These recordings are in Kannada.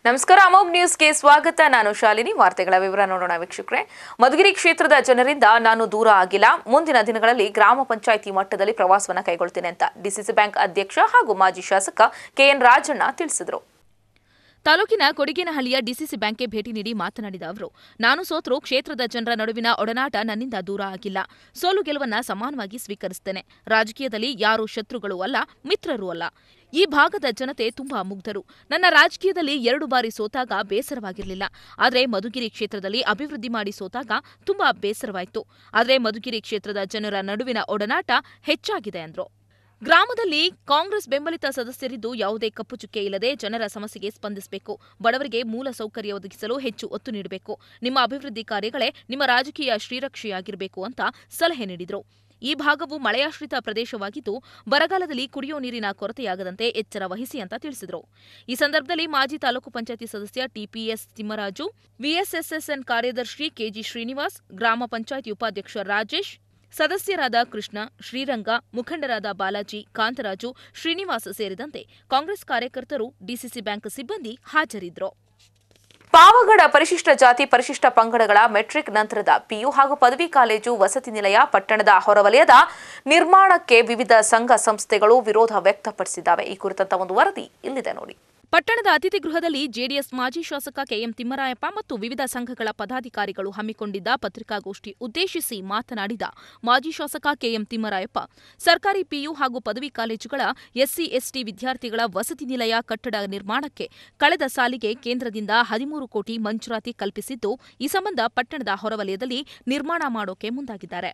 ನಮಸ್ಕಾರ ಅಮೋಘ್ ನ್ಯೂಸ್ಗೆ ಸ್ವಾಗತ ನಾನು ಶಾಲಿನಿ ವಾರ್ತೆಗಳ ವಿವರ ನೋಡೋಣ ವೀಕ್ಷಕರೇ ಮಧುಗಿರಿ ಕ್ಷೇತ್ರದ ಜನರಿಂದ ನಾನು ದೂರ ಆಗಿಲ್ಲ ಮುಂದಿನ ದಿನಗಳಲ್ಲಿ ಗ್ರಾಮ ಪಂಚಾಯಿತಿ ಮಟ್ಟದಲ್ಲಿ ಪ್ರವಾಸವನ್ನ ಕೈಗೊಳ್ತೇನೆ ಅಂತ ಡಿಸಿಸಿ ಬ್ಯಾಂಕ್ ಅಧ್ಯಕ್ಷ ಹಾಗೂ ಮಾಜಿ ಶಾಸಕ ಕೆಎನ್ ರಾಜಣ್ಣ ತಿಳಿಸಿದರು ತಾಲೂಕಿನ ಕೊಡಿಗೇನಹಳ್ಳಿಯ ಡಿಸಿಸಿ ಬ್ಯಾಂಕ್ಗೆ ಭೇಟಿ ನೀಡಿ ಮಾತನಾಡಿದ ಅವರು ನಾನು ಸೋತರೂ ಕ್ಷೇತ್ರದ ಜನರ ನಡುವಿನ ಒಡನಾಟ ನನ್ನಿಂದ ದೂರ ಆಗಿಲ್ಲ ಸೋಲು ಗೆಲುವನ್ನ ಸಮಾನವಾಗಿ ಸ್ವೀಕರಿಸುತ್ತೇನೆ ರಾಜಕೀಯದಲ್ಲಿ ಯಾರೂ ಶತ್ರುಗಳು ಅಲ್ಲ ಮಿತ್ರರೂ ಅಲ್ಲ ಈ ಭಾಗದ ಜನತೆ ತುಂಬಾ ಮುಗ್ಧರು ನನ್ನ ರಾಜಕೀಯದಲ್ಲಿ ಎರಡು ಬಾರಿ ಸೋತಾಗ ಬೇಸರವಾಗಿರಲಿಲ್ಲ ಆದರೆ ಮಧುಗಿರಿ ಕ್ಷೇತ್ರದಲ್ಲಿ ಅಭಿವೃದ್ಧಿ ಮಾಡಿ ಸೋತಾಗ ತುಂಬಾ ಬೇಸರವಾಯಿತು ಆದರೆ ಮಧುಗಿರಿ ಕ್ಷೇತ್ರದ ಜನರ ನಡುವಿನ ಒಡನಾಟ ಹೆಚ್ಚಾಗಿದೆ ಎಂದರು ಗ್ರಾಮದಲ್ಲಿ ಕಾಂಗ್ರೆಸ್ ಬೆಂಬಲಿತ ಸದಸ್ಯರಿದ್ದು ಯಾವುದೇ ಕಪ್ಪು ಚುಕ್ಕೆ ಇಲ್ಲದೆ ಜನರ ಸಮಸ್ಯೆಗೆ ಸ್ಪಂದಿಸಬೇಕು ಬಡವರಿಗೆ ಮೂಲ ಸೌಕರ್ಯ ಒದಗಿಸಲು ಹೆಚ್ಚು ಒತ್ತು ನೀಡಬೇಕು ನಿಮ್ಮ ಅಭಿವೃದ್ಧಿ ಕಾರ್ಯಗಳೇ ನಿಮ್ಮ ರಾಜಕೀಯ ಶ್ರೀರಕ್ಷೆಯಾಗಿರಬೇಕು ಅಂತ ಸಲಹೆ ನೀಡಿದರು ಈ ಭಾಗವು ಮಳೆಯಾಶ್ರಿತ ಪ್ರದೇಶವಾಗಿದ್ದು ಬರಗಾಲದಲ್ಲಿ ಕುಡಿಯೋ ನೀರಿನ ಕೊರತೆಯಾಗದಂತೆ ಎಚ್ಚರ ವಹಿಸಿ ಅಂತ ತಿಳಿಸಿದರು ಈ ಸಂದರ್ಭದಲ್ಲಿ ಮಾಜಿ ತಾಲೂಕು ಪಂಚಾಯತಿ ಸದಸ್ಯ ಟಿಪಿಎಸ್ ತಿಮ್ಮರಾಜು ವಿಎಸ್ಎಸ್ಎಸ್ಎನ್ ಕಾರ್ಯದರ್ಶಿ ಕೆಜಿ ಶ್ರೀನಿವಾಸ್ ಗ್ರಾಮ ಪಂಚಾಯತಿ ಉಪಾಧ್ಯಕ್ಷ ರಾಜೇಶ್ ಸದಸ್ಯರಾದ ಕೃಷ್ಣ ಶ್ರೀರಂಗ ಮುಖಂಡರಾದ ಬಾಲಾಜಿ ಕಾಂತರಾಜು ಶ್ರೀನಿವಾಸ್ ಸೇರಿದಂತೆ ಕಾಂಗ್ರೆಸ್ ಕಾರ್ಯಕರ್ತರು ಡಿಸಿಸಿ ಬ್ಯಾಂಕ್ ಸಿಬ್ಬಂದಿ ಹಾಜರಿದ್ದರು ಪಾವಗಡ ಪರಿಶಿಷ್ಟ ಜಾತಿ ಪರಿಶಿಷ್ಟ ಪಂಗಡಗಳ ಮೆಟ್ರಿಕ್ ನಂತರದ ಪಿಯು ಹಾಗೂ ಪದವಿ ಕಾಲೇಜು ವಸತಿ ನಿಲಯ ಪಟ್ಟಣದ ಹೊರವಲಯದ ನಿರ್ಮಾಣಕ್ಕೆ ವಿವಿಧ ಸಂಘ ಸಂಸ್ಥೆಗಳು ವಿರೋಧ ವ್ಯಕ್ತಪಡಿಸಿದ್ದಾವೆ ಈ ಕುರಿತಂತ ಒಂದು ವರದಿ ಇಲ್ಲಿದೆ ನೋಡಿ ಪಟ್ಟಣದ ಅತಿಥಿ ಗೃಹದಲ್ಲಿ ಜೆಡಿಎಸ್ ಮಾಜಿ ಶಾಸಕ ಕೆಎಂ ತಿಮ್ಮರಾಯಪ್ಪ ಮತ್ತು ವಿವಿಧ ಸಂಘಗಳ ಪದಾಧಿಕಾರಿಗಳು ಹಮ್ಮಿಕೊಂಡಿದ್ದ ಪತ್ರಿಕಾಗೋಷ್ಠಿ ಉದ್ದೇಶಿಸಿ ಮಾತನಾಡಿದ ಮಾಜಿ ಶಾಸಕ ಕೆಎಂ ತಿಮ್ಮರಾಯಪ್ಪ ಸರ್ಕಾರಿ ಪಿಯು ಹಾಗೂ ಪದವಿ ಕಾಲೇಜುಗಳ ಎಸ್ಸಿ ಎಸ್ಟಿ ವಿದ್ಯಾರ್ಥಿಗಳ ವಸತಿ ನಿಲಯ ಕಟ್ಟಡ ನಿರ್ಮಾಣಕ್ಕೆ ಕಳೆದ ಸಾಲಿಗೆ ಕೇಂದ್ರದಿಂದ ಹದಿಮೂರು ಕೋಟಿ ಮಂಜೂರಾತಿ ಕಲ್ಪಿಸಿದ್ದು ಈ ಸಂಬಂಧ ಪಟ್ಟಣದ ಹೊರವಲಯದಲ್ಲಿ ನಿರ್ಮಾಣ ಮಾಡೋಕೆ ಮುಂದಾಗಿದ್ದಾರೆ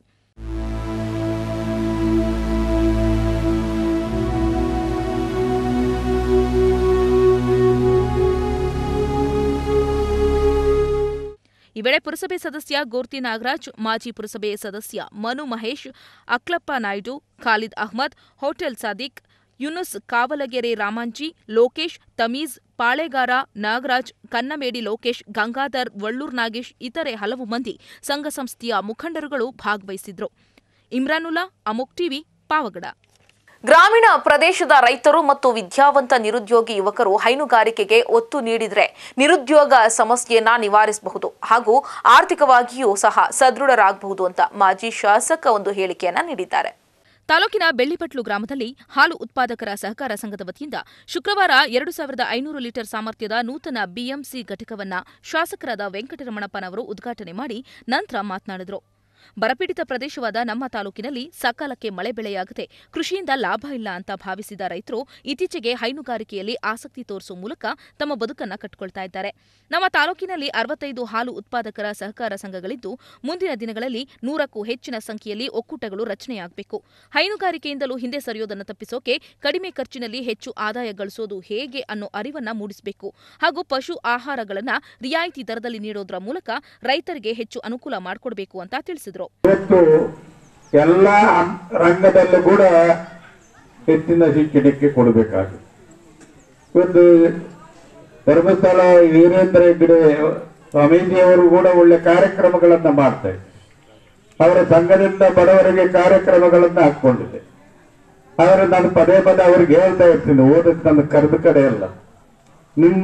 ಈ ವೇಳೆ ಪುರಸಭೆ ಸದಸ್ಯ ಗೋರ್ತಿ ನಾಗರಾಜ್ ಮಾಜಿ ಪುರಸಭೆ ಸದಸ್ಯ ಮನು ಮಹೇಶ್ ಅಕ್ಲಪ್ಪ ನಾಯ್ಡು ಖಾಲಿದ್ ಅಹ್ಮದ್ ಹೋಟೆಲ್ ಸಾದಿಕ್ ಯುನುಸ್ ಕಾವಲಗೆರೆ ರಾಮಾಂಜಿ ಲೋಕೇಶ್ ತಮೀಜ್ ಪಾಳೆಗಾರ ನಾಗರಾಜ್ ಕನ್ನಮೇಡಿ ಲೋಕೇಶ್ ಗಂಗಾಧರ್ ವಳ್ಳೂರ್ ನಾಗೇಶ್ ಇತರೆ ಹಲವು ಮಂದಿ ಸಂಘ ಸಂಸ್ಥೆಯ ಮುಖಂಡರುಗಳು ಭಾಗವಹಿಸಿದ್ರು ಇಮ್ರಾನುಲ್ಲಾ ಅಮೋಕ್ ಟಿವಿ ಪಾವಗಡ ಗ್ರಾಮೀಣ ಪ್ರದೇಶದ ರೈತರು ಮತ್ತು ವಿದ್ಯಾವಂತ ನಿರುದ್ಯೋಗಿ ಯುವಕರು ಹೈನುಗಾರಿಕೆಗೆ ಒತ್ತು ನೀಡಿದರೆ ನಿರುದ್ಯೋಗ ಸಮಸ್ಯೆಯನ್ನ ನಿವಾರಿಸಬಹುದು ಹಾಗೂ ಆರ್ಥಿಕವಾಗಿಯೂ ಸಹ ಸದೃಢರಾಗಬಹುದು ಅಂತ ಮಾಜಿ ಶಾಸಕ ಒಂದು ಹೇಳಿಕೆಯನ್ನ ನೀಡಿದ್ದಾರೆ ತಾಲೂಕಿನ ಬೆಳ್ಳಿಪಟ್ಲು ಗ್ರಾಮದಲ್ಲಿ ಹಾಲು ಉತ್ಪಾದಕರ ಸಹಕಾರ ಸಂಘದ ವತಿಯಿಂದ ಶುಕ್ರವಾರ ಎರಡು ಸಾವಿರದ ಐನೂರು ಲೀಟರ್ ಸಾಮರ್ಥ್ಯದ ನೂತನ ಬಿಎಂಸಿ ಘಟಕವನ್ನ ಶಾಸಕರಾದ ವೆಂಕಟರಮಣಪ್ಪನವರು ಉದ್ಘಾಟನೆ ಮಾಡಿ ನಂತರ ಮಾತನಾಡಿದರು ಬರಪೀಡಿತ ಪ್ರದೇಶವಾದ ನಮ್ಮ ತಾಲೂಕಿನಲ್ಲಿ ಸಕಾಲಕ್ಕೆ ಮಳೆ ಬೆಳೆಯಾಗದೆ ಕೃಷಿಯಿಂದ ಲಾಭ ಇಲ್ಲ ಅಂತ ಭಾವಿಸಿದ ರೈತರು ಇತ್ತೀಚೆಗೆ ಹೈನುಗಾರಿಕೆಯಲ್ಲಿ ಆಸಕ್ತಿ ತೋರಿಸುವ ಮೂಲಕ ತಮ್ಮ ಬದುಕನ್ನ ಕಟ್ಟಿಕೊಳ್ತಾ ಇದ್ದಾರೆ ನಮ್ಮ ತಾಲೂಕಿನಲ್ಲಿ ಅರವತ್ತೈದು ಹಾಲು ಉತ್ಪಾದಕರ ಸಹಕಾರ ಸಂಘಗಳಿದ್ದು ಮುಂದಿನ ದಿನಗಳಲ್ಲಿ ನೂರಕ್ಕೂ ಹೆಚ್ಚಿನ ಸಂಖ್ಯೆಯಲ್ಲಿ ಒಕ್ಕೂಟಗಳು ರಚನೆಯಾಗಬೇಕು ಹೈನುಗಾರಿಕೆಯಿಂದಲೂ ಹಿಂದೆ ಸರಿಯೋದನ್ನು ತಪ್ಪಿಸೋಕೆ ಕಡಿಮೆ ಖರ್ಚಿನಲ್ಲಿ ಹೆಚ್ಚು ಆದಾಯ ಗಳಿಸೋದು ಹೇಗೆ ಅನ್ನೋ ಅರಿವನ್ನ ಮೂಡಿಸಬೇಕು ಹಾಗೂ ಪಶು ಆಹಾರಗಳನ್ನ ರಿಯಾಯಿತಿ ದರದಲ್ಲಿ ನೀಡೋದ್ರ ಮೂಲಕ ರೈತರಿಗೆ ಹೆಚ್ಚು ಅನುಕೂಲ ಮಾಡಿಕೊಡಬೇಕು ಅಂತ ತಿಳಿಸಿದರು ಇವತ್ತು ಎಲ್ಲ ರಂಗದಲ್ಲೂ ಕೂಡ ಹೆಚ್ಚಿನ ಶಿಕ್ಷಣಕ್ಕೆ ಕೊಡಬೇಕಾಗುತ್ತೆ ಇವತ್ತು ಧರ್ಮಸ್ಥಳ ವೀರೇಂದ್ರ ಹೆಗ್ಗಡೆ ಸ್ವಾಮೀಜಿಯವರು ಕೂಡ ಒಳ್ಳೆ ಕಾರ್ಯಕ್ರಮಗಳನ್ನ ಮಾಡ್ತಾರೆ ಅವರ ಸಂಘದಿಂದ ಬಡವರಿಗೆ ಕಾರ್ಯಕ್ರಮಗಳನ್ನ ಹಾಕೊಂಡಿದೆ ಆದರೆ ನಾನು ಪದೇ ಪದೇ ಅವ್ರಿಗೆ ಹೇಳ್ತಾ ಇರ್ತೀನಿ ಓದಕ್ಕೆ ನನ್ನ ಕರೆದ ಕಡೆ ಅಲ್ಲ ನಿಮ್ಮ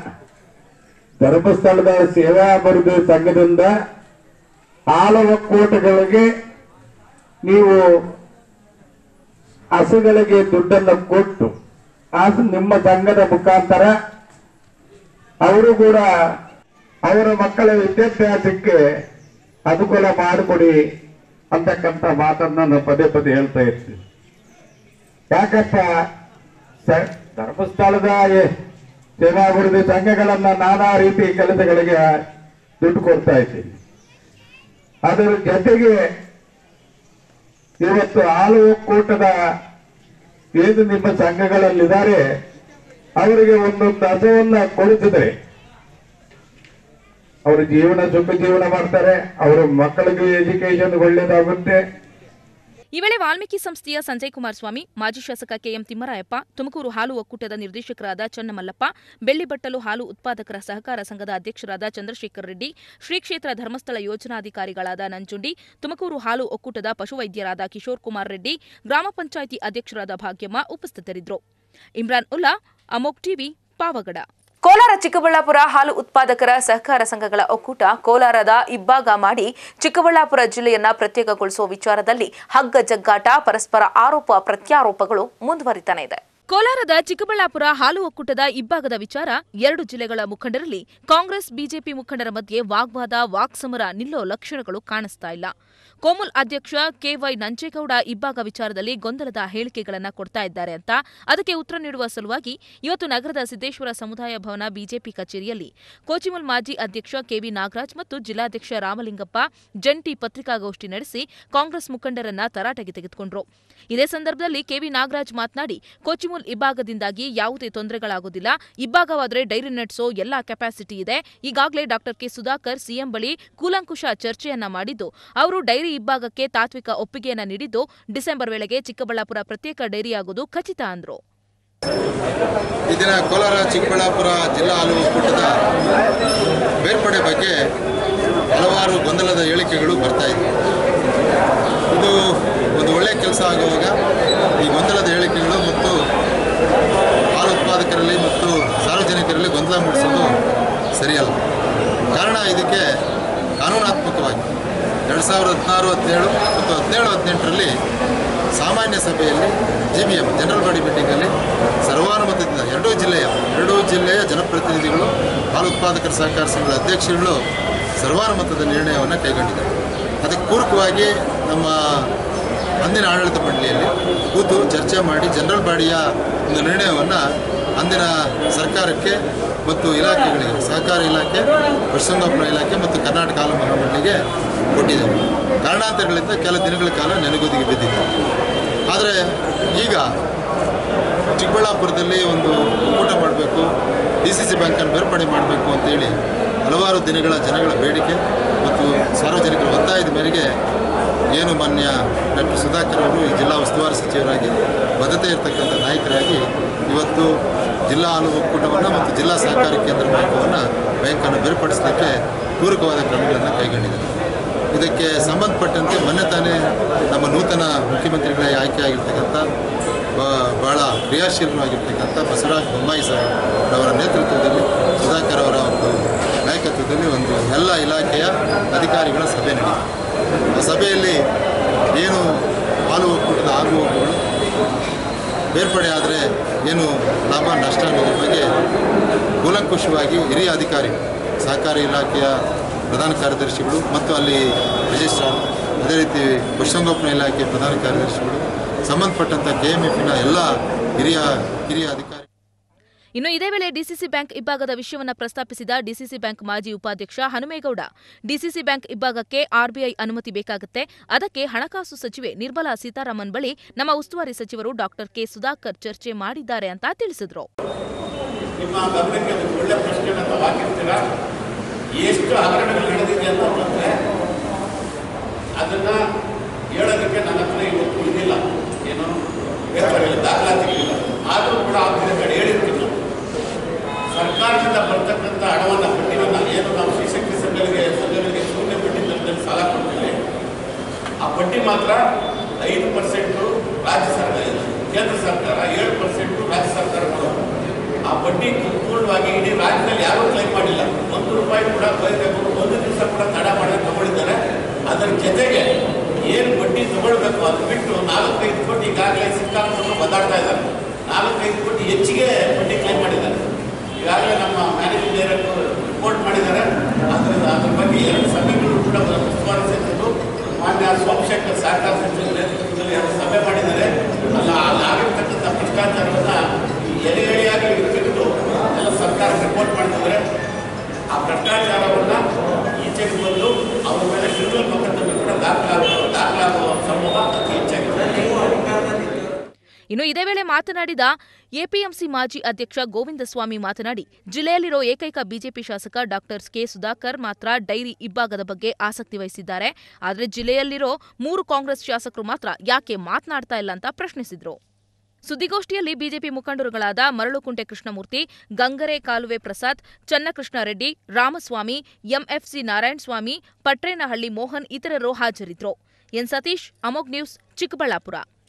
ಧರ್ಮಸ್ಥಳದ ಸೇವಾ ಅಭಿವೃದ್ಧಿ ಸಂಘದಿಂದ ಹಾಲು ಒಕ್ಕೂಟಗಳಿಗೆ ನೀವು ಹಸುಗಳಿಗೆ ದುಡ್ಡನ್ನು ಕೊಟ್ಟು ಹಸು ನಿಮ್ಮ ಸಂಘದ ಮುಖಾಂತರ ಅವರು ಕೂಡ ಅವರ ಮಕ್ಕಳ ವಿದ್ಯಾಭ್ಯಾಸಕ್ಕೆ ಅನುಕೂಲ ಮಾಡಿಕೊಡಿ ಅಂತಕ್ಕಂಥ ಮಾತನ್ನ ನಾನು ಪದೇ ಪದೇ ಹೇಳ್ತಾ ಇರ್ತೀನಿ ಯಾಕಪ್ಪ ಸ- ಧರ್ಮಸ್ಥಳದ ಎ- ಸೇವಾಭಿವೃದ್ಧಿ ಸಂಘಗಳನ್ನ ನಾನಾ ರೀತಿ ಕೆಲಸಗಳಿಗೆ ದುಡ್ಡು ಕೊಡ್ತಾ ಇದ್ದೀನಿ ಅದರ ಜೊತೆಗೆ ಇವತ್ತು ಹಾಲು ಒಕ್ಕೂಟದ ಏನು ನಿಮ್ಮ ಸಂಘಗಳಲ್ಲಿದ್ದಾರೆ ಅವರಿಗೆ ಒಂದೊಂದು ಹಸವನ್ನ ಕೊಡಿಸಿದ್ರೆ ಅವರು ಜೀವನ ಸುಖ ಜೀವನ ಮಾಡ್ತಾರೆ ಅವರ ಮಕ್ಕಳಿಗೆ ಎಜುಕೇಶನ್ ಒಳ್ಳೇದಾಗುತ್ತೆ ಈ ವೇಳೆ ವಾಲ್ಮೀಕಿ ಸಂಸ್ಥೆಯ ಸಂಜಯ್ ಕುಮಾರ್ ಸ್ವಾಮಿ ಮಾಜಿ ಶಾಸಕ ಕೆಎಂ ತಿಮ್ಮರಾಯಪ್ಪ ತುಮಕೂರು ಹಾಲು ಒಕ್ಕೂಟದ ನಿರ್ದೇಶಕರಾದ ಚನ್ನಮಲ್ಲಪ್ಪ ಬೆಳ್ಳಿಬಟ್ಟಲು ಹಾಲು ಉತ್ಪಾದಕರ ಸಹಕಾರ ಸಂಘದ ಅಧ್ಯಕ್ಷರಾದ ಚಂದ್ರಶೇಖರ್ ರೆಡ್ಡಿ ಶ್ರೀ ಕ್ಷೇತ್ರ ಧರ್ಮಸ್ಥಳ ಯೋಜನಾಧಿಕಾರಿಗಳಾದ ನಂಜುಂಡಿ ತುಮಕೂರು ಹಾಲು ಒಕ್ಕೂಟದ ಪಶುವೈದ್ಯರಾದ ಕಿಶೋರ್ ಕುಮಾರ್ ರೆಡ್ಡಿ ಗ್ರಾಮ ಪಂಚಾಯಿತಿ ಅಧ್ಯಕ್ಷರಾದ ಭಾಗ್ಯಮ್ಮ ಉಪಸ್ಥಿತರಿದ್ದರು ಇಮ್ರಾನ್ ಉಲ್ಲಾ ಅಮೋಕ್ ಟಿವಿ ಪಾವಗಡ ಕೋಲಾರ ಚಿಕ್ಕಬಳ್ಳಾಪುರ ಹಾಲು ಉತ್ಪಾದಕರ ಸಹಕಾರ ಸಂಘಗಳ ಒಕ್ಕೂಟ ಕೋಲಾರದ ಇಬ್ಬಾಗ ಮಾಡಿ ಚಿಕ್ಕಬಳ್ಳಾಪುರ ಜಿಲ್ಲೆಯನ್ನ ಪ್ರತ್ಯೇಕಗೊಳಿಸುವ ವಿಚಾರದಲ್ಲಿ ಹಗ್ಗ ಜಗ್ಗಾಟ ಪರಸ್ಪರ ಆರೋಪ ಪ್ರತ್ಯಾರೋಪಗಳು ಮುಂದುವರಿತಾನೆ ಇದೆ ಕೋಲಾರದ ಚಿಕ್ಕಬಳ್ಳಾಪುರ ಹಾಲು ಒಕ್ಕೂಟದ ಇಬ್ಬಾಗದ ವಿಚಾರ ಎರಡು ಜಿಲ್ಲೆಗಳ ಮುಖಂಡರಲ್ಲಿ ಕಾಂಗ್ರೆಸ್ ಬಿಜೆಪಿ ಮುಖಂಡರ ಮಧ್ಯೆ ವಾಗ್ವಾದ ವಾಕ್ಸಮರ ನಿಲ್ಲೋ ಲಕ್ಷಣಗಳು ಕಾಣಿಸ್ತಾ ಇಲ್ಲ ಕೋಮುಲ್ ಅಧ್ಯಕ್ಷ ಕೆವೈ ನಂಜೇಗೌಡ ಇಬ್ಬಾಗ ವಿಚಾರದಲ್ಲಿ ಗೊಂದಲದ ಹೇಳಿಕೆಗಳನ್ನ ಕೊಡ್ತಾ ಇದ್ದಾರೆ ಅಂತ ಅದಕ್ಕೆ ಉತ್ತರ ನೀಡುವ ಸಲುವಾಗಿ ಇವತ್ತು ನಗರದ ಸಿದ್ದೇಶ್ವರ ಸಮುದಾಯ ಭವನ ಬಿಜೆಪಿ ಕಚೇರಿಯಲ್ಲಿ ಕೋಚಿಮುಲ್ ಮಾಜಿ ಅಧ್ಯಕ್ಷ ಕೆವಿ ನಾಗರಾಜ್ ಮತ್ತು ಜಿಲ್ಲಾಧ್ಯಕ್ಷ ರಾಮಲಿಂಗಪ್ಪ ಜಂಟಿ ಪತ್ರಿಕಾಗೋಷ್ಠಿ ನಡೆಸಿ ಕಾಂಗ್ರೆಸ್ ಮುಖಂಡರನ್ನ ತರಾಟೆಗೆ ತೆಗೆದುಕೊಂಡ್ರು ಇದೇ ಸಂದರ್ಭದಲ್ಲಿ ಕೆವಿ ನಾಗರಾಜ್ ಮಾತನಾಡಿ ಕೋಚಿಮುಲ್ ಇಬ್ಬಾಗದಿಂದಾಗಿ ಯಾವುದೇ ತೊಂದರೆಗಳಾಗುವುದಿಲ್ಲ ಇಬ್ಬಾಗವಾದರೆ ಡೈರಿ ನಡೆಸೋ ಎಲ್ಲಾ ಕೆಪಾಸಿಟಿ ಇದೆ ಈಗಾಗಲೇ ಡಾಕ್ಟರ್ ಕೆ ಸುಧಾಕರ್ ಸಿಎಂ ಬಳಿ ಕೂಲಂಕುಷ ಚರ್ಚೆಯನ್ನ ಮಾಡಿದ್ದು ಅವರು ಡೈರಿ ಇಬ್ಬಾಗಕ್ಕೆ ತಾತ್ವಿಕ ಒಪ್ಪಿಗೆಯನ್ನ ನೀಡಿದ್ದು ಡಿಸೆಂಬರ್ ವೇಳೆಗೆ ಚಿಕ್ಕಬಳ್ಳಾಪುರ ಪ್ರತ್ಯೇಕ ಡೈರಿಯಾಗುವುದು ಖಚಿತ ಅಂದ್ರು ಈ ದಿನ ಕೋಲಾರ ಚಿಕ್ಕಬಳ್ಳಾಪುರ ಜಿಲ್ಲಾ ಹಾಲು ಒಕ್ಕೂಟದ ಬೇರ್ಪಡೆ ಬಗ್ಗೆ ಹಲವಾರು ಗೊಂದಲದ ಹೇಳಿಕೆಗಳು ಬರ್ತಾ ಇದೆ ಇದು ಒಂದು ಒಳ್ಳೆಯ ಕೆಲಸ ಆಗುವಾಗ ಈ ಗೊಂದಲದ ಹೇಳಿಕೆಗಳು ಮತ್ತು ಹಾಲು ಉತ್ಪಾದಕರಲ್ಲಿ ಮತ್ತು ಸಾರ್ವಜನಿಕರಲ್ಲಿ ಗೊಂದಲ ಮೂಡಿಸೋದು ಸರಿಯಲ್ಲ ಕಾರಣ ಇದಕ್ಕೆ ಕಾನೂನಾತ್ಮಕವಾಗಿ ಎರಡು ಸಾವಿರದ ಹದಿನಾರು ಹದಿನೇಳು ಮತ್ತು ಹದಿನೇಳು ಹದಿನೆಂಟರಲ್ಲಿ ಸಾಮಾನ್ಯ ಸಭೆಯಲ್ಲಿ G B M general body ಮೀಟಿಂಗಲ್ಲಿ ಸರ್ವಾನುಮತದಿಂದ ಎರಡೂ ಜಿಲ್ಲೆಯ ಎರಡೂ ಜಿಲ್ಲೆಯ ಜನಪ್ರತಿನಿಧಿಗಳು ಹಾಲು ಉತ್ಪಾದಕರ ಸಹಕಾರ ಸಂಘದ ಅಧ್ಯಕ್ಷರುಗಳು ಸರ್ವಾನುಮತದ ನಿರ್ಣಯವನ್ನು ಕೈಗೊಂಡಿದ್ದಾರೆ ಅದಕ್ಕೆ ಪೂರಕವಾಗಿ ನಮ್ಮ ಅಂದಿನ ಆಡಳಿತ ಮಂಡಳಿಯಲ್ಲಿ ಕೂತು ಚರ್ಚೆ ಮಾಡಿ ಜನರಲ್ ಬಾಡಿಯ ಒಂದು ನಿರ್ಣಯವನ್ನು ಅಂದಿನ ಸರ್ಕಾರಕ್ಕೆ ಮತ್ತು ಇಲಾಖೆಗಳಿಗೆ ಸಹಕಾರ ಇಲಾಖೆ ಪಶುಸಂಗೋಪನಾ ಇಲಾಖೆ ಮತ್ತು ಕರ್ನಾಟಕ ಹಾಲು ಮಹಾಮಂಡಳಿಗೆ ಕೊಟ್ಟಿದ್ದೇವೆ ಕಾರಣಾಂತರಗಳಿಂದ ಕೆಲ ದಿನಗಳ ಕಾಲ ನೆನಗುದಿಗೆ ಬಿದ್ದಿತ್ತು ಆದರೆ ಈಗ ಚಿಕ್ಕಬಳ್ಳಾಪುರದಲ್ಲಿ ಒಂದು ಒಕ್ಕೂಟ ಮಾಡಬೇಕು ಡಿ ಸಿ ಸಿ ಬ್ಯಾಂಕನ್ನು ಬೇರ್ಪಡೆ ಮಾಡಬೇಕು ಅಂತೇಳಿ ಹಲವಾರು ದಿನಗಳ ಜನಗಳ ಬೇಡಿಕೆ ಮತ್ತು ಸಾರ್ವಜನಿಕರ ಒತ್ತಾಯದ ಮೇರೆಗೆ ಏನು ಮಾನ್ಯ ಡಾಕ್ಟರ್ ಸುಧಾಕರ್ ಅವರು ಈ ಜಿಲ್ಲಾ ಉಸ್ತುವಾರಿ ಸಚಿವರಾಗಿ ಬದ್ಧತೆ ಇರತಕ್ಕಂಥ ನಾಯಕರಾಗಿ ಇವತ್ತು ಜಿಲ್ಲಾ ಹಾಲು ಒಕ್ಕೂಟವನ್ನು ಮತ್ತು ಜಿಲ್ಲಾ ಸಹಕಾರಿ ಕೇಂದ್ರ ಬ್ಯಾಂಕನ್ನು ಬ್ಯಾಂಕನ್ನು ಬೇರ್ಪಡಿಸಲಿಕ್ಕೆ ಪೂರಕವಾದ ಕ್ರಮಗಳನ್ನು ಕೈಗೊಂಡಿದ್ದಾರೆ ಇದಕ್ಕೆ ಸಂಬಂಧಪಟ್ಟಂತೆ ಮೊನ್ನೆ ತಾನೇ ನಮ್ಮ ನೂತನ ಮುಖ್ಯಮಂತ್ರಿಗಳಾಗಿ ಆಯ್ಕೆಯಾಗಿರ್ತಕ್ಕಂಥ ಬ- ಬಹಳ ಕ್ರಿಯಾಶೀಲನೂ ಆಗಿರ್ತಕ್ಕಂಥ ಬಸವರಾಜ ಬೊಮ್ಮಾಯಿ ಸರ್ ಅವರ ನೇತೃತ್ವದಲ್ಲಿ ಸುಧಾಕರ್ ಅವರ ಒಂದು ನಾಯಕತ್ವದಲ್ಲಿ ಒಂದು ಎಲ್ಲ ಇಲಾಖೆಯ ಅಧಿಕಾರಿಗಳ ಸಭೆ ನಡೆಯಿತು ಆ ಸಭೆಯಲ್ಲಿ ಏನು ಹಾಲು ಒಕ್ಕೂಟದ ಆಗು ಹೋಗುಗಳು ಬೇರ್ಪಡೆ ಆದರೆ ಏನು ಲಾಭ ನಷ್ಟ ಅನ್ನೋದ್ರ ಬಗ್ಗೆ ಕೂಲಂಕುಷವಾಗಿ ಹಿರಿಯ ಅಧಿಕಾರಿಗಳು ಸಹಕಾರಿ ಇಲಾಖೆಯ ಪ್ರಧಾನ ಕಾರ್ಯದರ್ಶಿಗಳು ಮತ್ತು ಅಲ್ಲಿ ರಿಜಿಸ್ಟ್ರಾರ್ ಅದೇ ರೀತಿ ಪಶುಸಂಗೋಪನಾ ಇಲಾಖೆಯ ಪ್ರಧಾನ ಕಾರ್ಯದರ್ಶಿಗಳು ಸಂಬಂಧಪಟ್ಟಂಥ ಕೆ ಎಮ್ ಎಫಿನ ಎಲ್ಲ ಹಿರಿಯ ಹಿರಿಯ ಅಧಿಕಾರಿ ಇನ್ನು ಇದೇ ವೇಳೆ ಡಿಸಿಸಿ ಬ್ಯಾಂಕ್ ಇಬ್ಬಾಗದ ವಿಷಯವನ್ನ ಪ್ರಸ್ತಾಪಿಸಿದ ಡಿಸಿಸಿ ಬ್ಯಾಂಕ್ ಮಾಜಿ ಉಪಾಧ್ಯಕ್ಷ ಹನುಮೇಗೌಡ ಡಿಸಿಸಿ ಬ್ಯಾಂಕ್ ಇಬ್ಬಾಗಕ್ಕೆ ಆರ್ಬಿಐ ಅನುಮತಿ ಬೇಕಾಗುತ್ತೆ ಅದಕ್ಕೆ ಹಣಕಾಸು ಸಚಿವೆ ನಿರ್ಮಲಾ ಸೀತಾರಾಮನ್ ಬಳಿ ನಮ್ಮ ಉಸ್ತುವಾರಿ ಸಚಿವರು ಡಾಕ್ಟರ್ ಕೆ ಸುಧಾಕರ್ ಚರ್ಚೆ ಮಾಡಿದ್ದಾರೆ ಅಂತ ತಿಳಿಸಿದ್ರು ನಿಮ್ಮ ಗಮನಕ್ಕೆ ಒಂದು ಒಳ್ಳೆ ಪ್ರಶ್ನೆಯನ್ನು ತಾವು ಹಾಕಿರ್ತೀರ ಎಷ್ಟು ಹಗರಣಗಳು ನಡೆದಿದೆ ಅಂತ ಬಂದರೆ ಅದನ್ನು ಹೇಳೋದಕ್ಕೆ ನನ್ನ ಹತ್ರ ಇವತ್ತು ಇದಿಲ್ಲ ಏನು ಬೇರೆ ದಾಖಲಾತಿಗಳಿಲ್ಲ ಆದರೂ ಕೂಡ ಆ ಕಡೆ ಹೇಳಿರ್ತೀನಿ ನಾನು. ಸರ್ಕಾರದಿಂದ ಬರ್ತಕ್ಕಂಥ ಹಣವನ್ನು ಬಡ್ಡಿಯನ್ನು ಏನು ನಾವು ಶ್ರೀಶಕ್ತಿ ಸಂಘಗಳಿಗೆ ಸಂಘಗಳಿಗೆ ಶೂನ್ಯ ಬಡ್ಡಿ ದರದಲ್ಲಿ ಸಾಲ ಕೊಡ್ತೀವಿ ಆ ಬಡ್ಡಿ ಮಾತ್ರ ಐದು ಪರ್ಸೆಂಟು ರಾಜ್ಯ ಸರ್ಕಾರ ಕೇಂದ್ರ ಸರ್ಕಾರ ಏಳು ಪರ್ಸೆಂಟು ರಾಜ್ಯ ಸರ್ಕಾರ ಕೊಡೋದು ಆ ಬಡ್ಡಿ ಪೂರ್ಣವಾಗಿ ಇಡೀ ರಾಜ್ಯದಲ್ಲಿ ಯಾರೂ ಕ್ಲೈಮ್ ಮಾಡಿಲ್ಲ ಒಂದು ರೂಪಾಯಿ ಕೂಡ ಬೈಬೇಕು ಒಂದು ದಿವಸ ಕೂಡ ತಡ ಮಾಡಿ ತಗೊಂಡಿದ್ದಾರೆ ಅದರ ಜೊತೆಗೆ ಏನು ಬಡ್ಡಿ ತಗೊಳ್ಬೇಕು ಅದು ಬಿಟ್ಟು ನಾಲ್ಕೈದು ಕೋಟಿ ಈಗಾಗಲೇ ಸಿಕ್ಕಾಪಟ್ಟೆ ಒದ್ದಾಡ್ತಾ ಇದ್ದಾರೆ ನಾಲ್ಕೈದು ಕೋಟಿ ಹೆಚ್ಚಿಗೆ ಬಡ್ಡಿ ಕ್ಲೈಮ್ ಮಾಡಿದ್ದಾರೆ ಈಗಾಗಲೇ ನಮ್ಮ ಮ್ಯಾನೇಜಿಂಗ್ ಡೈರೆಕ್ಟರ್ ರಿಪೋರ್ಟ್ ಮಾಡಿದ್ದಾರೆ ಅದ್ರ ಅದ್ರ ಬಗ್ಗೆ ಎರಡು ಸಭೆಗಳು ಕೂಡ ಉಸ್ತುವಾರಿ ಸಚಿವರು ಮಾನ್ಯ ಸೋಮಶೇಖರ್ ಸಹಕಾರ ಸಚಿವರ ನೇತೃತ್ವದಲ್ಲಿ ಎರಡು ಸಭೆ ಮಾಡಿದ್ದಾರೆ ಅಲ್ಲ ಅಲ್ಲಿ ಆಗಿರ್ತಕ್ಕಂಥ ಭ್ರಷ್ಟಾಚಾರವನ್ನು ಎಲೆ ಎಳೆಯಾಗಿ ತೆಗೆದು ಎಲ್ಲ ಸರ್ಕಾರ ರಿಪೋರ್ಟ್ ಮಾಡಿದ್ದಾರೆ ಆ ಭ್ರಷ್ಟಾಚಾರವನ್ನು ಈಚೆಗೆ ಬಂದು ಅವರ ಮೇಲೆ ಕ್ರಿಮಿನಲ್ ಮೊಕದ್ದಮೆ ಕೂಡ ದಾಖಲಾಗುವ ದಾಖಲಾಗುವ ಸಂಭವ ಅತಿ ಹೆಚ್ಚಾಗಿದೆ ಇನ್ನು ಇದೇ ವೇಳೆ ಮಾತನಾಡಿದ ಎಪಿಎಂಸಿ ಮಾಜಿ ಅಧ್ಯಕ್ಷ ಗೋವಿಂದಸ್ವಾಮಿ ಮಾತನಾಡಿ ಜಿಲ್ಲೆಯಲ್ಲಿರೋ ಏಕೈಕ ಬಿಜೆಪಿ ಶಾಸಕ ಡಾಕ್ಟರ್ ಕೆ ಸುಧಾಕರ್ ಮಾತ್ರ ಡೈರಿ ಇಬ್ಬಾಗದ ಬಗ್ಗೆ ಆಸಕ್ತಿ ವಹಿಸಿದ್ದಾರೆ ಆದರೆ ಜಿಲ್ಲೆಯಲ್ಲಿರೋ ಮೂರು ಕಾಂಗ್ರೆಸ್ ಶಾಸಕರು ಮಾತ್ರ ಯಾಕೆ ಮಾತನಾಡ್ತಾ ಇಲ್ಲ ಅಂತ ಪ್ರಶ್ನಿಸಿದ್ರು ಸುದ್ದಿಗೋಷ್ಠಿಯಲ್ಲಿ BJP ಮುಖಂಡರುಗಳಾದ ಮರಳುಕುಂಟೆ Krishnamurthy Gangarekaluve Prasad Channakrishna Reddy Ramaswamy MFC Narayanaswamy Patrenahalli Mohan ಇತರರು ಹಾಜರಿದ್ದರು ಎನ್ ಸತೀಶ್ ಅಮೋಗ್ ನ್ಯೂಸ್ ಚಿಕ್ಕಬಳ್ಳಾಪುರ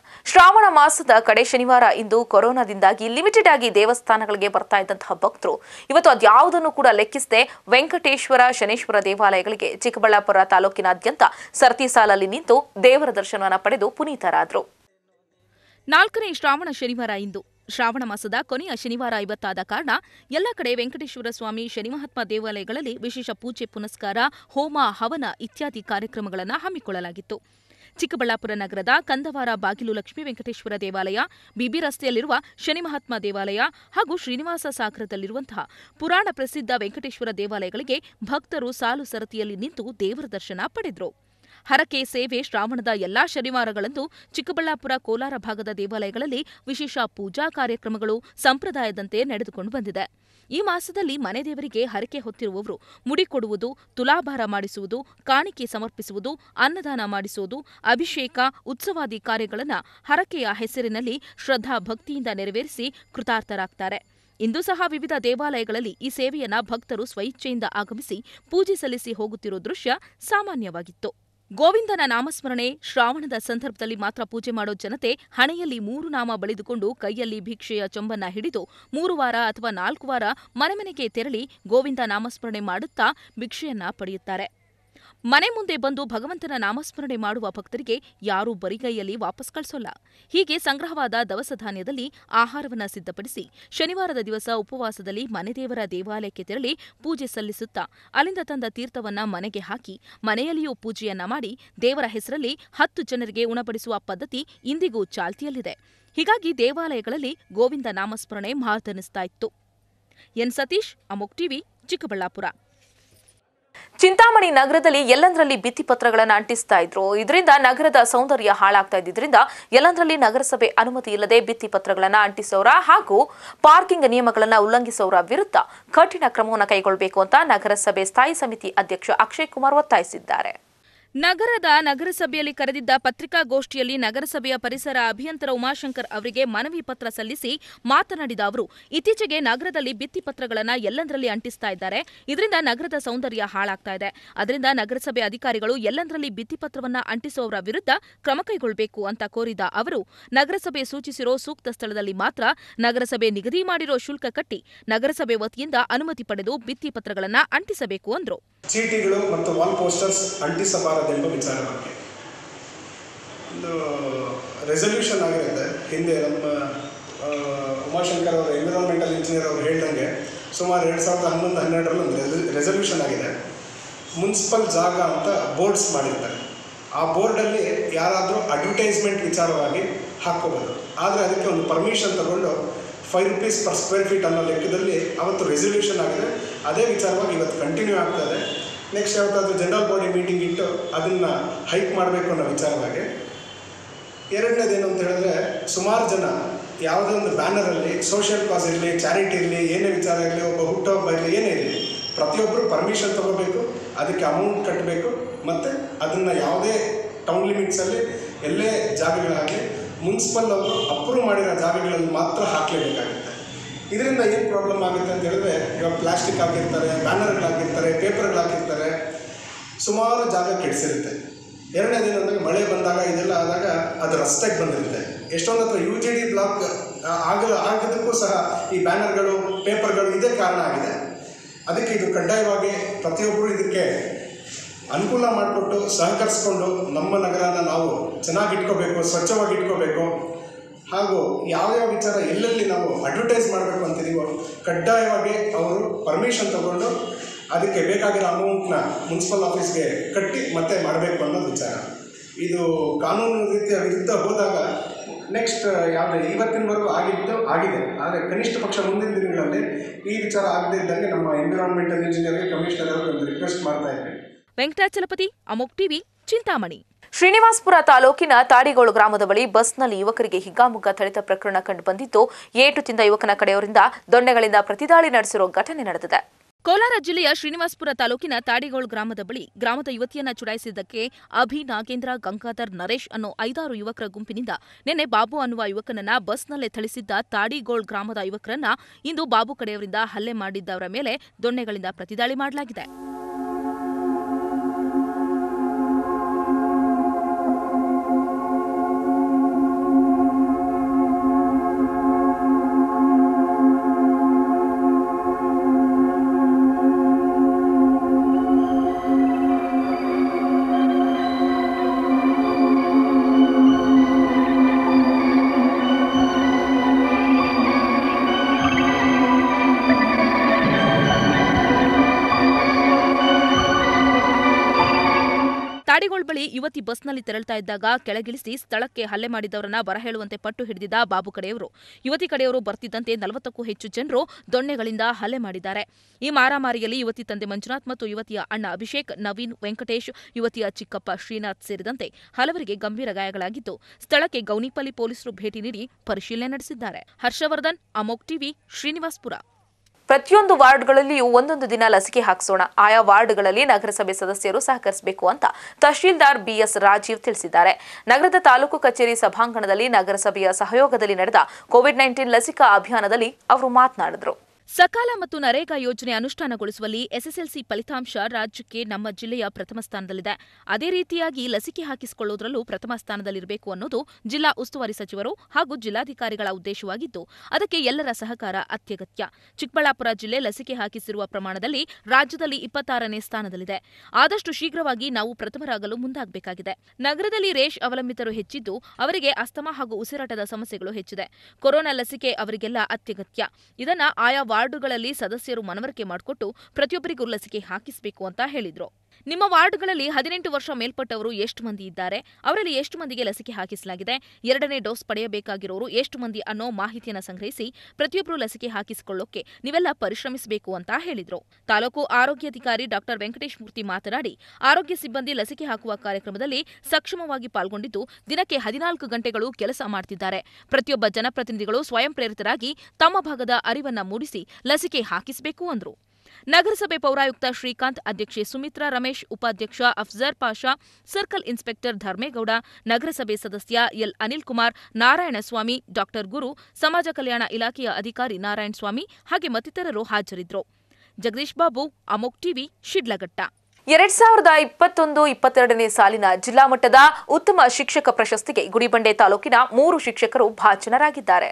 ಶ್ರಾವಣ ಮಾಸದ ಕಡೆ ಶನಿವಾರ ಇಂದು ಕೊರೋನಾದಿಂದಾಗಿ ಲಿಮಿಟೆಡ್ ಆಗಿ ದೇವಸ್ಥಾನಗಳಿಗೆ ಬರ್ತಾ ಇದ್ದಂತಹ ಭಕ್ತರು ಇವತ್ತು ಅದ್ಯಾವುದನ್ನು ಕೂಡ ಲೆಕ್ಕಿಸದೆ ವೆಂಕಟೇಶ್ವರ ಶನೇಶ್ವರ ದೇವಾಲಯಗಳಿಗೆ ಚಿಕ್ಕಬಳ್ಳಾಪುರ ತಾಲೂಕಿನಾದ್ಯಂತ ಸರತಿ ಸಾಲಲ್ಲಿ ನಿಂತು ದೇವರ ದರ್ಶನವನ್ನು ಪಡೆದು ಪುನೀತರಾದರು ನಾಲ್ಕನೇ ಶ್ರಾವಣ ಶನಿವಾರ ಇಂದು ಶ್ರಾವಣ ಮಾಸದ ಕೊನೆಯ ಶನಿವಾರ ಇವತ್ತಾದ ಕಾರಣ ಎಲ್ಲ ಕಡೆ ವೆಂಕಟೇಶ್ವರ ಸ್ವಾಮಿ ಶನಿಮಹಾತ್ಮ ದೇವಾಲಯಗಳಲ್ಲಿ ವಿಶೇಷ ಪೂಜೆ ಪುನಸ್ಕಾರ ಹೋಮ ಹವನ ಇತ್ಯಾದಿ ಕಾರ್ಯಕ್ರಮಗಳನ್ನು ಹಮ್ಮಿಕೊಳ್ಳಲಾಗಿತ್ತು ಚಿಕ್ಕಬಳ್ಳಾಪುರ ನಗರದ ಕಂದವಾರ ಬಾಗಿಲು ಲಕ್ಷ್ಮೀ ವೆಂಕಟೇಶ್ವರ ದೇವಾಲಯ ಬಿಬಿ ರಸ್ತೆಯಲ್ಲಿರುವ ಶನಿಮಹಾತ್ಮ ದೇವಾಲಯ ಹಾಗೂ ಶ್ರೀನಿವಾಸ ಸಾಗರದಲ್ಲಿರುವಂತಹ ಪುರಾಣ ಪ್ರಸಿದ್ಧ ವೆಂಕಟೇಶ್ವರ ದೇವಾಲಯಗಳಿಗೆ ಭಕ್ತರು ಸಾಲು ಸರತಿಯಲ್ಲಿ ನಿಂತು ದೇವರ ದರ್ಶನ ಪಡೆದರು ಹರಕೆ ಸೇವೆ ಶ್ರಾವಣದ ಎಲ್ಲಾ ಶನಿವಾರಗಳಂದು ಚಿಕ್ಕಬಳ್ಳಾಪುರ ಕೋಲಾರ ಭಾಗದ ದೇವಾಲಯಗಳಲ್ಲಿ ವಿಶೇಷ ಪೂಜಾ ಕಾರ್ಯಕ್ರಮಗಳು ಸಂಪ್ರದಾಯದಂತೆ ನಡೆದುಕೊಂಡು ಬಂದಿದೆ ಈ ಮಾಸದಲ್ಲಿ ಮನೆ ದೇವರಿಗೆ ಹರಕೆ ಹೊತ್ತಿರುವವರು ಮುಡಿ ಕೊಡುವುದು ತುಲಾಭಾರ ಮಾಡಿಸುವುದು ಕಾಣಿಕೆ ಸಮರ್ಪಿಸುವುದು ಅನ್ನದಾನ ಮಾಡಿಸುವುದು ಅಭಿಷೇಕ ಉತ್ಸವಾದಿ ಕಾರ್ಯಗಳನ್ನು ಹರಕೆಯ ಹೆಸರಿನಲ್ಲಿ ಶ್ರದ್ಧಾ ಭಕ್ತಿಯಿಂದ ನೆರವೇರಿಸಿ ಕೃತಾರ್ಥರಾಗ್ತಾರೆ ಇಂದು ಸಹ ವಿವಿಧ ದೇವಾಲಯಗಳಲ್ಲಿ ಈ ಸೇವೆಯನ್ನ ಭಕ್ತರು ಸ್ವಇಚ್ಛೆಯಿಂದ ಆಗಮಿಸಿ ಪೂಜೆ ಸಲ್ಲಿಸಿ ಹೋಗುತ್ತಿರೋ ದೃಶ್ಯ ಸಾಮಾನ್ಯವಾಗಿತ್ತು ಗೋವಿಂದನ ನಾಮಸ್ಮರಣೆ ಶ್ರಾವಣದ ಸಂದರ್ಭದಲ್ಲಿ ಮಾತ್ರ ಪೂಜೆ ಮಾಡೋ ಜನತೆ ಹಣೆಯಲ್ಲಿ ಮೂರು ನಾಮ ಬಳಿದುಕೊಂಡು ಕೈಯಲ್ಲಿ ಭಿಕ್ಷೆಯ ಚೊಂಬನ್ನ ಹಿಡಿದು ಮೂರು ವಾರ ಅಥವಾ ನಾಲ್ಕು ವಾರ ಮನೆ ಮನೆಗೆ ತೆರಳಿ ಗೋವಿಂದ ನಾಮಸ್ಮರಣೆ ಮಾಡುತ್ತಾ ಭಿಕ್ಷೆಯನ್ನ ಪಡೆಯುತ್ತಾರೆ ಮನೆ ಮುಂದೆ ಬಂದು ಭಗವಂತನ ನಾಮಸ್ಮರಣೆ ಮಾಡುವ ಭಕ್ತರಿಗೆ ಯಾರೂ ಬರಿಗೈಯಲ್ಲಿ ವಾಪಸ್ ಕಳಿಸೋಲ್ಲ ಹೀಗೆ ಸಂಗ್ರಹವಾದ ದವಸ ಧಾನ್ಯದಲ್ಲಿ ಆಹಾರವನ್ನ ಸಿದ್ಧಪಡಿಸಿ ಶನಿವಾರದ ದಿವಸ ಉಪವಾಸದಲ್ಲಿ ಮನೆದೇವರ ದೇವಾಲಯಕ್ಕೆ ತೆರಳಿ ಪೂಜೆ ಸಲ್ಲಿಸುತ್ತಾ ಅಲ್ಲಿಂದ ತಂದ ತೀರ್ಥವನ್ನ ಮನೆಗೆ ಹಾಕಿ ಮನೆಯಲ್ಲಿಯೂ ಪೂಜೆಯನ್ನ ಮಾಡಿ ದೇವರ ಹೆಸರಲ್ಲಿ ಹತ್ತು ಜನರಿಗೆ ಉಣಬಡಿಸುವ ಪದ್ಧತಿ ಇಂದಿಗೂ ಚಾಲ್ತಿಯಲ್ಲಿದೆ ಹೀಗಾಗಿ ದೇವಾಲಯಗಳಲ್ಲಿ ಗೋವಿಂದ ನಾಮಸ್ಮರಣೆ ಮಹತ್ವನಿಸ್ತಾ ಇತ್ತು ಎನ್ ಸತೀಶ್ ಅಮೋಕ್ ಟಿವಿ ಚಿಕ್ಕಬಳ್ಳಾಪುರ ಚಿಂತಾಮಣಿ ನಗರದಲ್ಲಿ ಎಲ್ಲಂದ್ರಲ್ಲಿ ಭಿತ್ತಿಪತ್ರಗಳನ್ನು ಅಂಟಿಸ್ತಾ ಇದ್ರು ಇದರಿಂದ ನಗರದ ಸೌಂದರ್ಯ ಹಾಳಾಗ್ತಾ ಇದ್ದಿದ್ರಿಂದ ಎಲ್ಲಂದ್ರಲ್ಲಿ ನಗರಸಭೆ ಅನುಮತಿ ಇಲ್ಲದೆ ಭಿತ್ತಿಪತ್ರಗಳನ್ನು ಅಂಟಿಸೋರ ಹಾಗೂ ಪಾರ್ಕಿಂಗ್ ನಿಯಮಗಳನ್ನು ಉಲ್ಲಂಘಿಸೋರ ವಿರುದ್ಧ ಕಠಿಣ ಕ್ರಮವನ್ನು ಕೈಗೊಳ್ಳಬೇಕು ಅಂತ ನಗರಸಭೆ ಸ್ಥಾಯಿ ಸಮಿತಿ ಅಧ್ಯಕ್ಷ ಅಕ್ಷಯ್ ಕುಮಾರ್ ಒತ್ತಾಯಿಸಿದ್ದಾರೆ ನಗರದ ನಗರಸಭೆಯಲ್ಲಿ ಕರೆದಿದ್ದ ಪತ್ರಿಕಾಗೋಷ್ಠಿಯಲ್ಲಿ ನಗರಸಭೆಯ ಪರಿಸರ ಅಭಿಯಂತರ ಉಮಾಶಂಕರ್ ಅವರಿಗೆ ಮನವಿ ಪತ್ರ ಸಲ್ಲಿಸಿ ಮಾತನಾಡಿದ ಅವರು ಇತ್ತೀಚೆಗೆ ನಗರದಲ್ಲಿ ಭಿತ್ತಿಪತ್ರಗಳನ್ನು ಎಲ್ಲಂದರಲ್ಲಿ ಅಂಟಿಸ್ತಾ ಇದ್ದಾರೆ ಇದರಿಂದ ನಗರದ ಸೌಂದರ್ಯ ಹಾಳಾಗ್ತಾ ಇದೆ ಅದರಿಂದ ನಗರಸಭೆ ಅಧಿಕಾರಿಗಳು ಎಲ್ಲಂದರಲ್ಲಿ ಭಿತ್ತಿಪತ್ರವನ್ನ ಅಂಟಿಸುವವರ ವಿರುದ್ಧ ಕ್ರಮ ಕೈಗೊಳ್ಳಬೇಕು ಅಂತ ಕೋರಿದ ಅವರು ನಗರಸಭೆ ಸೂಚಿಸಿರೋ ಸೂಕ್ತ ಸ್ಥಳದಲ್ಲಿ ಮಾತ್ರ ನಗರಸಭೆ ನಿಗದಿ ಮಾಡಿರೋ ಶುಲ್ಕ ಕಟ್ಟಿ ನಗರಸಭೆ ವತಿಯಿಂದ ಅನುಮತಿ ಪಡೆದು ಭಿತ್ತಿಪತ್ರಗಳನ್ನು ಅಂಟಿಸಬೇಕು ಅಂದ್ರು ಚೀಟಿಗಳು ಮತ್ತು ವಾಲ್ ಪೋಸ್ಟರ್ಸ್ ಅಂಟಿಸಬಾರದೆಂಬ ವಿಚಾರ ಬಗ್ಗೆ ಒಂದು ರೆಸಲ್ಯೂಷನ್ ಆಗಿರುತ್ತೆ ಹಿಂದೆ ನಮ್ಮ ಆ, ಉಮಾಶಂಕರ್ ಅವರು ಎನ್ವಿರಾನ್ಮೆಂಟಲ್ ಇಂಜಿನಿಯರ್ ಅವರು ಹೇಳ್ದಂಗೆ ಸುಮಾರು ಎರಡು ಸಾವಿರದ ಹನ್ನೊಂದು ಹನ್ನೆರಡರಲ್ಲಿ ಒಂದು ರೆಸಲ್ಯೂಷನ್ ಆಗಿದೆ ಮುನ್ಸಿಪಲ್ ಜಾಗ ಅಂತ ಬೋರ್ಡ್ಸ್ ಮಾಡಿರ್ತಾರೆ ಆ ಬೋರ್ಡಲ್ಲಿ ಯಾರಾದರೂ ಅಡ್ವರ್ಟೈಸ್ಮೆಂಟ್ ವಿಚಾರವಾಗಿ ಹಾಕ್ಕೋಬೋದು ಆದರೆ ಅದಕ್ಕೆ ಒಂದು ಪರ್ಮಿಷನ್ ತಗೊಂಡು five rupees per square feet ಅನ್ನೋ ಲೆಕ್ಕದಲ್ಲಿ ಅವತ್ತು ರೆಸಲ್ಯೂಷನ್ ಆಗಿದೆ ಅದೇ ವಿಚಾರವಾಗಿ ಇವತ್ತು ಕಂಟಿನ್ಯೂ ಆಗ್ತಾ ಇದೆ ನೆಕ್ಸ್ಟ್ ಯಾವತ್ತಾದ್ರೂ ಜನರಲ್ ಬಾಡಿ ಮೀಟಿಂಗ್ ಇಟ್ಟು ಅದನ್ನು ಹೈಕ್ ಮಾಡಬೇಕು ಅನ್ನೋ ವಿಚಾರವಾಗಿ ಎರಡನೇದೇನು ಅಂತ ಹೇಳಿದ್ರೆ ಸುಮಾರು ಜನ ಯಾವುದೇ ಒಂದು ಬ್ಯಾನರಲ್ಲಿ ಸೋಷಿಯಲ್ ಕಾಸ್ ಇರಲಿ ಚಾರಿಟಿ ಇರಲಿ ಏನೇ ವಿಚಾರ ಇರಲಿ ಒಬ್ಬ ಹುಟ್ಟುಹಬ್ಬ ಇರಲಿ ಏನೇ ಇರಲಿ ಪ್ರತಿಯೊಬ್ಬರು ಪರ್ಮಿಷನ್ ತಗೋಬೇಕು ಅದಕ್ಕೆ ಅಮೌಂಟ್ ಕಟ್ಟಬೇಕು ಮತ್ತು ಅದನ್ನು ಯಾವುದೇ ಟೌನ್ ಲಿಮಿಟ್ಸಲ್ಲಿ ಎಲ್ಲೇ ಜಾಗಗಳಾಗಲಿ ಮುನ್ಸಿಪಲ್ ಅವರು ಅಪ್ರೂವ್ ಮಾಡಿರೋ ಜಾಗಗಳಲ್ಲಿ ಮಾತ್ರ ಹಾಕಲೇಬೇಕಾಗುತ್ತೆ ಇದರಿಂದ ಏನು ಪ್ರಾಬ್ಲಮ್ ಆಗುತ್ತೆ ಅಂತ ಹೇಳಿದ್ರೆ ಇವಾಗ ಪ್ಲಾಸ್ಟಿಕ್ ಹಾಕಿರ್ತಾರೆ ಬ್ಯಾನರ್ಗಳಾಕಿರ್ತಾರೆ ಪೇಪರ್ಗಳಾಕಿರ್ತಾರೆ ಸುಮಾರು ಜಾಗ ಕೆಡಿಸಿರುತ್ತೆ ಎರಡನೇದೇನು ಅಂದರೆ ಮಳೆ ಬಂದಾಗ ಇದೆಲ್ಲ ಆದಾಗ ಅದು ರಸ್ತೆಗೆ ಬಂದಿರುತ್ತೆ ಎಷ್ಟೊಂದು ಹತ್ರ ಯು ಜಿ ಡಿ ಬ್ಲಾಕ್ ಆಗ ಆಗೋದಕ್ಕೂ ಸಹ ಈ ಬ್ಯಾನರ್ಗಳು ಪೇಪರ್ಗಳು ಇದೇ ಕಾರಣ ಆಗಿದೆ ಅದಕ್ಕೆ ಇದು ಕಡ್ಡಾಯವಾಗಿ ಪ್ರತಿಯೊಬ್ಬರು ಇದಕ್ಕೆ ಅನುಕೂಲ ಮಾಡಿಕೊಟ್ಟು ಸಹಕರಿಸ್ಕೊಂಡು ನಮ್ಮ ನಗರನ ನಾವು ಚೆನ್ನಾಗಿ ಇಟ್ಕೋಬೇಕು ಸ್ವಚ್ಛವಾಗಿ ಇಟ್ಕೋಬೇಕು ಹಾಗೂ ಯಾವ್ಯಾವ ವಿಚಾರ ಎಲ್ಲೆಲ್ಲಿ ನಾವು ಅಡ್ವರ್ಟೈಸ್ ಮಾಡಬೇಕು ಅಂತಿದೀವೋ ಕಡ್ಡಾಯವಾಗಿ ಅವರು ಪರ್ಮಿಷನ್ ತಗೊಂಡು ಅದಕ್ಕೆ ಬೇಕಾಗಿರೋ ಅಮೌಂಟ್ನ ಮುನ್ಸಿಪಲ್ ಆಫೀಸ್ಗೆ ಕಟ್ಟಿ ಮತ್ತೆ ಮಾಡಬೇಕು ಅನ್ನೋದು ವಿಚಾರ ಇದು ಕಾನೂನು ರೀತಿಯ ವಿರುದ್ಧ ಹೋದಾಗ ನೆಕ್ಸ್ಟ್ ಯಾವುದೇ ಇವತ್ತಿನವರೆಗೂ ಆಗಿದ್ದು ಆಗಿದೆ ಆದರೆ ಕನಿಷ್ಠ ಪಕ್ಷ ಮುಂದಿನ ದಿನಗಳಲ್ಲಿ ಈ ವಿಚಾರ ಆಗದೇ ಇದ್ದಂಗೆ ನಮ್ಮ ಎನ್ವಿರಾನ್ಮೆಂಟಲ್ ಇಂಜಿನಿಯರ್ಗೆ ಕಮಿಷನರ್ ಅವರಿಗೆ ಒಂದು ರಿಕ್ವೆಸ್ಟ್ ಮಾಡ್ತಾ ಇದ್ವಿ ವೆಂಕಟಾಚಲಪತಿ ಅಮೋಕ್ ಟಿವಿ ಚಿಂತಾಮಣಿ ಶ್ರೀನಿವಾಸಪುರ ತಾಲೂಕಿನ ತಾಡಿಗೋಳು ಗ್ರಾಮದ ಬಳಿ ಬಸ್ನಲ್ಲಿ ಯುವಕರಿಗೆ ಹಿಗ್ಗಾಮುಗ್ಗಾ ಥಳಿತ ಪ್ರಕರಣ ಕಂಡುಬಂದಿದ್ದು ಏಟು ತಿಂದ ಯುವಕನ ಕಡೆಯವರಿಂದ ದೊಣ್ಣೆಗಳಿಂದ ಪ್ರತಿದಾಳಿ ನಡೆಸಿರುವ ಘಟನೆ ನಡೆದಿದೆ ಕೋಲಾರ ಜಿಲ್ಲೆಯ ಶ್ರೀನಿವಾಸಪುರ ತಾಲೂಕಿನ ತಾಡಿಗೋಳ್ ಗ್ರಾಮದ ಬಳಿ ಗ್ರಾಮದ ಯುವತಿಯನ್ನ ಚುಡಾಯಿಸಿದ್ದಕ್ಕೆ ಅಭಿ ನಾಗೇಂದ್ರ ಗಂಗಾಧರ್ ನರೇಶ್ ಅನ್ನೋ ಐದಾರು ಯುವಕರ ಗುಂಪಿನಿಂದ ನಿನ್ನೆ ಬಾಬು ಅನ್ನುವ ಯುವಕನನ್ನ ಬಸ್ನಲ್ಲೇ ಥಳಿಸಿದ್ದ ತಾಡಿಗೋಳ್ ಗ್ರಾಮದ ಯುವಕರನ್ನ ಇಂದು ಬಾಬು ಕಡೆಯವರಿಂದ ಹಲ್ಲೆ ಮಾಡಿದ್ದವರ ಮೇಲೆ ದೊಣ್ಣೆಗಳಿಂದ ಪ್ರತಿದಾಳಿ ಮಾಡಲಾಗಿದೆ ಗಾಡಿಗಳ ಬಳಿ ಯುವತಿ ಬಸ್ನಲ್ಲಿ ತೆರಳ್ತಾ ಇದ್ದಾಗ ಕೆಳಗಿಳಿಸಿ ಸ್ಥಳಕ್ಕೆ ಹಲ್ಲೆ ಮಾಡಿದವರನ್ನ ಬರಹೇಳುವಂತೆ ಪಟ್ಟು ಹಿಡಿದಿದ್ದ ಬಾಬು ಕಡೆಯವರು ಯುವತಿ ಕಡೆಯವರು ಬರ್ತಿದ್ದಂತೆ ನಲವತ್ತಕ್ಕೂ ಹೆಚ್ಚು ಜನರು ದೊಣ್ಣೆಗಳಿಂದ ಹಲ್ಲೆ ಮಾಡಿದ್ದಾರೆ ಈ ಮಾರಾಮಾರಿಯಲ್ಲಿ ಯುವತಿ ತಂದೆ ಮಂಜುನಾಥ್ ಮತ್ತು ಯುವತಿಯ ಅಣ್ಣ ಅಭಿಷೇಕ್ ನವೀನ್ ವೆಂಕಟೇಶ್ ಯುವತಿಯ ಚಿಕ್ಕಪ್ಪ ಶ್ರೀನಾಥ್ ಸೇರಿದಂತೆ ಹಲವರಿಗೆ ಗಂಭೀರ ಗಾಯಗಳಾಗಿದ್ದು ಸ್ಥಳಕ್ಕೆ ಗೌನಿಪಲ್ಲಿ ಪೊಲೀಸರು ಭೇಟಿ ನೀಡಿ ಪರಿಶೀಲನೆ ನಡೆಸಿದ್ದಾರೆ ಹರ್ಷವರ್ಧನ್ ಅಮೋಕ್ ಟಿವಿ ಶ್ರೀನಿವಾಸ್ಪುರ ಪ್ರತಿಯೊಂದು ವಾರ್ಡ್ಗಳಲ್ಲಿಯೂ ಒಂದೊಂದು ದಿನ ಲಸಿಕೆ ಹಾಕಿಸೋಣ ಆಯಾ ವಾರ್ಡ್ಗಳಲ್ಲಿ ನಗರಸಭೆ ಸದಸ್ಯರು ಸಹಕರಿಸಬೇಕು ಅಂತ ತಹಶೀಲ್ದಾರ್ ಬಿಎಸ್ ರಾಜೀವ್ ತಿಳಿಸಿದ್ದಾರೆ ನಗರದ ತಾಲೂಕು ಕಚೇರಿ ಸಭಾಂಗಣದಲ್ಲಿ ನಗರಸಭೆಯ ಸಹಯೋಗದಲ್ಲಿ ನಡೆದ ಕೋವಿಡ್ ನೈನ್ಟೀನ್ ಲಸಿಕಾ ಅಭಿಯಾನದಲ್ಲಿ ಅವರು ಮಾತನಾಡಿದರು ಸಕಾಲ ಮತ್ತು ನರೇಗಾ ಯೋಜನೆ ಅನುಷ್ಠಾನಗೊಳಿಸುವಲ್ಲಿ ಎಸ್ಎಸ್ಎಲ್ಸಿ ಫಲಿತಾಂಶ ರಾಜ್ಯಕ್ಕೆ ನಮ್ಮ ಜಿಲ್ಲೆಯ ಪ್ರಥಮ ಸ್ಥಾನದಲ್ಲಿದೆ ಅದೇ ರೀತಿಯಾಗಿ ಲಸಿಕೆ ಹಾಕಿಸಿಕೊಳ್ಳುವುದರಲ್ಲೂ ಪ್ರಥಮ ಸ್ಥಾನದಲ್ಲಿರಬೇಕು ಅನ್ನೋದು ಜಿಲ್ಲಾ ಉಸ್ತುವಾರಿ ಸಚಿವರು ಹಾಗೂ ಜಿಲ್ಲಾಧಿಕಾರಿಗಳ ಉದ್ದೇಶವಾಗಿದ್ದು ಅದಕ್ಕೆ ಎಲ್ಲರ ಸಹಕಾರ ಅತ್ಯಗತ್ಯ ಚಿಕ್ಕಬಳ್ಳಾಪುರ ಜಿಲ್ಲೆ ಲಸಿಕೆ ಹಾಕಿಸಿರುವ ಪ್ರಮಾಣದಲ್ಲಿ ರಾಜ್ಯದಲ್ಲಿ ಇಪ್ಪತ್ತಾರನೇ ಸ್ಥಾನದಲ್ಲಿದೆ ಆದಷ್ಟು ಶೀಘ್ರವಾಗಿ ನಾವು ಪ್ರಥಮರಾಗಲು ಮುಂದಾಗಬೇಕಾಗಿದೆ ನಗರದಲ್ಲಿ ರೇಷ್ ಅವಲಂಬಿತರು ಹೆಚ್ಚಿದ್ದು ಅವರಿಗೆ ಅಸ್ತಮಾ ಹಾಗೂ ಉಸಿರಾಟದ ಸಮಸ್ಯೆಗಳು ಹೆಚ್ಚಿದೆ ಕೊರೋನಾ ಲಸಿಕೆ ಅವರಿಗೆಲ್ಲ ಅತ್ಯಗತ್ಯ ಇದನ್ನ ಆಯಾ ವಾರ್ಡುಗಳಲ್ಲಿ ಸದಸ್ಯರು ಮನವರಿಕೆ ಮಾಡಿಕೊಟ್ಟು ಪ್ರತಿಯೊಬ್ಬರಿಗೂ ಲಸಿಕೆ ಹಾಕಿಸಬೇಕು ಅಂತ ಹೇಳಿದ್ರು ನಿಮ್ಮ ವಾರ್ಡ್ಗಳಲ್ಲಿ ಹದಿನೆಂಟು ವರ್ಷ ಮೇಲ್ಪಟ್ಟವರು ಎಷ್ಟು ಮಂದಿ ಇದ್ದಾರೆ ಅವರಲ್ಲಿ ಎಷ್ಟು ಮಂದಿಗೆ ಲಸಿಕೆ ಹಾಕಿಸಲಾಗಿದೆ ಎರಡನೇ ಡೋಸ್ ಪಡೆಯಬೇಕಾಗಿರೋರು ಎಷ್ಟು ಮಂದಿ ಅನ್ನೋ ಮಾಹಿತಿಯನ್ನು ಸಂಗ್ರಹಿಸಿ ಪ್ರತಿಯೊಬ್ಬರು ಲಸಿಕೆ ಹಾಕಿಸಿಕೊಳ್ಳೋಕೆ ನೀವೆಲ್ಲ ಪರಿಶ್ರಮಿಸಬೇಕು ಅಂತ ಹೇಳಿದ್ರು ತಾಲೂಕು ಆರೋಗ್ಯಾಧಿಕಾರಿ ಡಾಕ್ಟರ್ ವೆಂಕಟೇಶ್ ಮೂರ್ತಿ ಮಾತನಾಡಿ ಆರೋಗ್ಯ ಸಿಬ್ಬಂದಿ ಲಸಿಕೆ ಹಾಕುವ ಕಾರ್ಯಕ್ರಮದಲ್ಲಿ ಸಕ್ಷಮವಾಗಿ ಪಾಲ್ಗೊಂಡಿದ್ದು ದಿನಕ್ಕೆ ಹದಿನಾಲ್ಕು ಗಂಟೆಗಳು ಕೆಲಸ ಮಾಡ್ತಿದ್ದಾರೆ ಪ್ರತಿಯೊಬ್ಬ ಜನಪ್ರತಿನಿಧಿಗಳು ಸ್ವಯಂ ಪ್ರೇರಿತರಾಗಿ ತಮ್ಮ ಭಾಗದ ಅರಿವನ್ನ ಮೂಡಿಸಿ ಲಸಿಕೆ ಹಾಕಿಸಬೇಕು ಅಂದ್ರು ನಗರಸಭೆ ಪೌರಾಯುಕ್ತ ಶ್ರೀಕಾಂತ್ ಅಧ್ಯಕ್ಷೆ ಸುಮಿತ್ರಾ ರಮೇಶ್ ಉಪಾಧ್ಯಕ್ಷ ಅಫ್ಜರ್ ಪಾಷಾ ಸರ್ಕಲ್ ಇನ್ಸ್ಪೆಕ್ಟರ್ ಧರ್ಮೇಗೌಡ ನಗರಸಭೆ ಸದಸ್ಯ ಎಲ್ ಅನಿಲ್ ಕುಮಾರ್ ನಾರಾಯಣಸ್ವಾಮಿ ಡಾಕ್ಟರ್ ಗುರು ಸಮಾಜ ಕಲ್ಯಾಣ ಇಲಾಖೆಯ ಅಧಿಕಾರಿ ನಾರಾಯಣಸ್ವಾಮಿ ಹಾಗೆ ಮತ್ತಿತರರು ಹಾಜರಿದ್ದರು ಜಗದೀಶ್ ಬಾಬು ಅಮೋಕ್ ಟಿವಿ ಶಿಡ್ಲಘಟ್ಟ ಎರಡ್ ಸಾವಿರದ ಇಪ್ಪತ್ತೊಂದು ಇಪ್ಪತ್ತೆರಡನೇ ಸಾಲಿನ ಜಿಲ್ಲಾ ಮಟ್ಟದ ಉತ್ತಮ ಶಿಕ್ಷಕ ಪ್ರಶಸ್ತಿಗೆ ಗುಡಿಬಂಡೆ ತಾಲೂಕಿನ ಮೂರು ಶಿಕ್ಷಕರು ಭಾಜನರಾಗಿದ್ದಾರೆ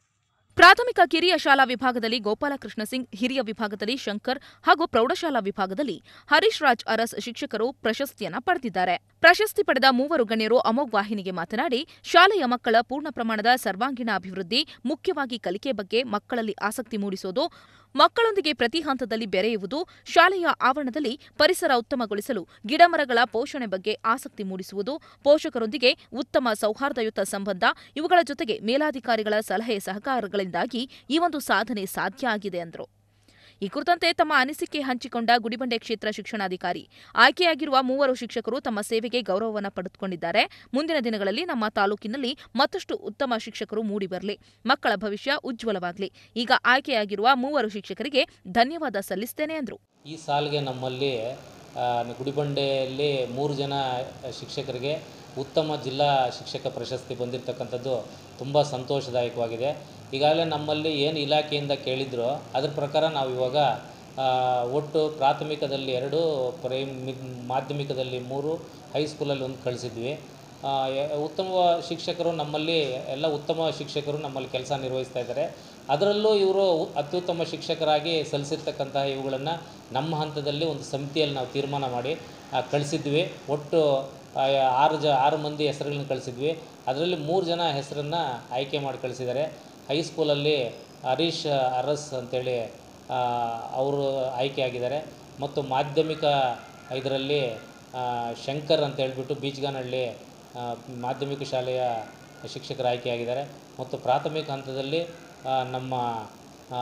ಪ್ರಾಥಮಿಕ ಕಿರಿಯ ಶಾಲಾ ವಿಭಾಗದಲ್ಲಿ ಗೋಪಾಲಕೃಷ್ಣ ಸಿಂಗ್ ಹಿರಿಯ ವಿಭಾಗದಲ್ಲಿ ಶಂಕರ್ ಹಾಗೂ ಪ್ರೌಢಶಾಲಾ ವಿಭಾಗದಲ್ಲಿ ಹರೀಶ್ ರಾಜ್ ಅರಸ್ ಶಿಕ್ಷಕರು ಪ್ರಶಸ್ತಿಯನ್ನ ಪಡೆದಿದ್ದಾರೆ ಪ್ರಶಸ್ತಿ ಪಡೆದ ಮೂವರು ಗಣ್ಯರು ಅಮೋಘ್ ವಾಹಿನಿಗೆ ಮಾತನಾಡಿ ಶಾಲೆಯ ಮಕ್ಕಳ ಪೂರ್ಣ ಪ್ರಮಾಣದ ಸರ್ವಾಂಗೀಣ ಅಭಿವೃದ್ಧಿ ಮುಖ್ಯವಾಗಿ ಕಲಿಕೆ ಬಗ್ಗೆ ಮಕ್ಕಳಲ್ಲಿ ಆಸಕ್ತಿ ಮೂಡಿಸೋದು ಮಕ್ಕಳೊಂದಿಗೆ ಪ್ರತಿ ಹಂತದಲ್ಲಿ ಬೆರೆಯುವುದು ಶಾಲೆಯ ಆವರಣದಲ್ಲಿ ಪರಿಸರ ಉತ್ತಮಗೊಳಿಸಲು ಗಿಡಮರಗಳ ಪೋಷಣೆ ಬಗ್ಗೆ ಆಸಕ್ತಿ ಮೂಡಿಸುವುದು ಪೋಷಕರೊಂದಿಗೆ ಉತ್ತಮ ಸೌಹಾರ್ದಯುತ ಸಂಬಂಧ ಇವುಗಳ ಜೊತೆಗೆ ಮೇಲಾಧಿಕಾರಿಗಳ ಸಲಹೆ ಸಹಕಾರಗಳಿಂದಾಗಿ ಈ ಒಂದು ಸಾಧನೆ ಸಾಧ್ಯ ಆಗಿದೆ ಎಂದರು ಈ ಕುರಿತಂತೆ ತಮ್ಮ ಅನಿಸಿಕೆ ಹಂಚಿಕೊಂಡ ಗುಡಿಬಂಡೆ ಕ್ಷೇತ್ರ ಶಿಕ್ಷಣಾಧಿಕಾರಿ ಆಯ್ಕೆಯಾಗಿರುವ ಮೂವರು ಶಿಕ್ಷಕರು ತಮ್ಮ ಸೇವೆಗೆ ಗೌರವವನ್ನು ಪಡೆದುಕೊಂಡಿದ್ದಾರೆ ಮುಂದಿನ ದಿನಗಳಲ್ಲಿ ನಮ್ಮ ತಾಲೂಕಿನಲ್ಲಿ ಮತ್ತಷ್ಟು ಉತ್ತಮ ಶಿಕ್ಷಕರು ಮೂಡಿಬರಲಿ ಮಕ್ಕಳ ಭವಿಷ್ಯ ಉಜ್ವಲವಾಗಲಿ ಈಗ ಆಯ್ಕೆಯಾಗಿರುವ ಮೂವರು ಶಿಕ್ಷಕರಿಗೆ ಧನ್ಯವಾದ ಸಲ್ಲಿಸುತ್ತೇನೆ ಎಂದರು ಈ ಸಾಲಿಗೆ ನಮ್ಮಲ್ಲಿ ಆ, ಗುಡಿಬಂಡೆಯಲ್ಲಿ ಮೂರು ಜನ ಶಿಕ್ಷಕರಿಗೆ ಉತ್ತಮ ಜಿಲ್ಲಾ ಶಿಕ್ಷಕ ಪ್ರಶಸ್ತಿ ಬಂದಿರತಕ್ಕಂಥದ್ದು ತುಂಬ ಸಂತೋಷದಾಯಕವಾಗಿದೆ ಈಗಾಗಲೇ ನಮ್ಮಲ್ಲಿ ಏನು ಇಲಾಖೆಯಿಂದ ಕೇಳಿದ್ರೋ ಅದ್ರ ಪ್ರಕಾರ ನಾವು ಇವಾಗ ಆ, ಒಟ್ಟು ಪ್ರಾಥಮಿಕದಲ್ಲಿ ಎರಡು ಪ್ರೈಮ್ ಮಾಧ್ಯಮಿಕದಲ್ಲಿ ಮೂರು ಹೈಸ್ಕೂಲಲ್ಲಿ ಒಂದು ಕಳಿಸಿದ್ವಿ ಆ, ಯ- ಉತ್ತಮ ಶಿಕ್ಷಕರು ನಮ್ಮಲ್ಲಿ ಎಲ್ಲ ಉತ್ತಮ ಶಿಕ್ಷಕರು ನಮ್ಮಲ್ಲಿ ಕೆಲಸ ನಿರ್ವಹಿಸ್ತಾ ಇದ್ದಾರೆ ಅದರಲ್ಲೂ ಇವರು ಅತ್ಯುತ್ತಮ ಶಿಕ್ಷಕರಾಗಿ ಸಲ್ಲಿಸಿರ್ತಕ್ಕಂತಹ ಇವುಗಳನ್ನು ನಮ್ಮ ಹಂತದಲ್ಲಿ ಒಂದು ಸಮಿತಿಯಲ್ಲಿ ನಾವು ತೀರ್ಮಾನ ಮಾಡಿ ಆ, ಕಳಿಸಿದ್ವಿ ಒಟ್ಟು ಆ, ಆರು ಜ ಆರು ಮಂದಿ ಹೆಸರುಗಳನ್ನ ಕಳಿಸಿದ್ವಿ ಅದರಲ್ಲಿ ಮೂರು ಜನ ಹೆಸರನ್ನು ಆಯ್ಕೆ ಮಾಡಿ ಕಳಿಸಿದ್ದಾರೆ ಹೈಸ್ಕೂಲಲ್ಲಿ ಹರೀಶ್ ಅರಸ್ ಅಂತೇಳಿ ಆ, ಅವರು ಆಯ್ಕೆಯಾಗಿದ್ದಾರೆ ಮತ್ತು ಮಾಧ್ಯಮಿಕ ಇದರಲ್ಲಿ ಆ, ಶಂಕರ್ ಅಂತ ಹೇಳ್ಬಿಟ್ಟು ಬೀಚ್ಗಾನಹಳ್ಳಿ ಆ, ಮಾಧ್ಯಮಿಕ ಶಾಲೆಯ ಶಿಕ್ಷಕರು ಆಯ್ಕೆಯಾಗಿದ್ದಾರೆ ಮತ್ತು ಪ್ರಾಥಮಿಕ ಹಂತದಲ್ಲಿ ಆ, ನಮ್ಮ ಆ,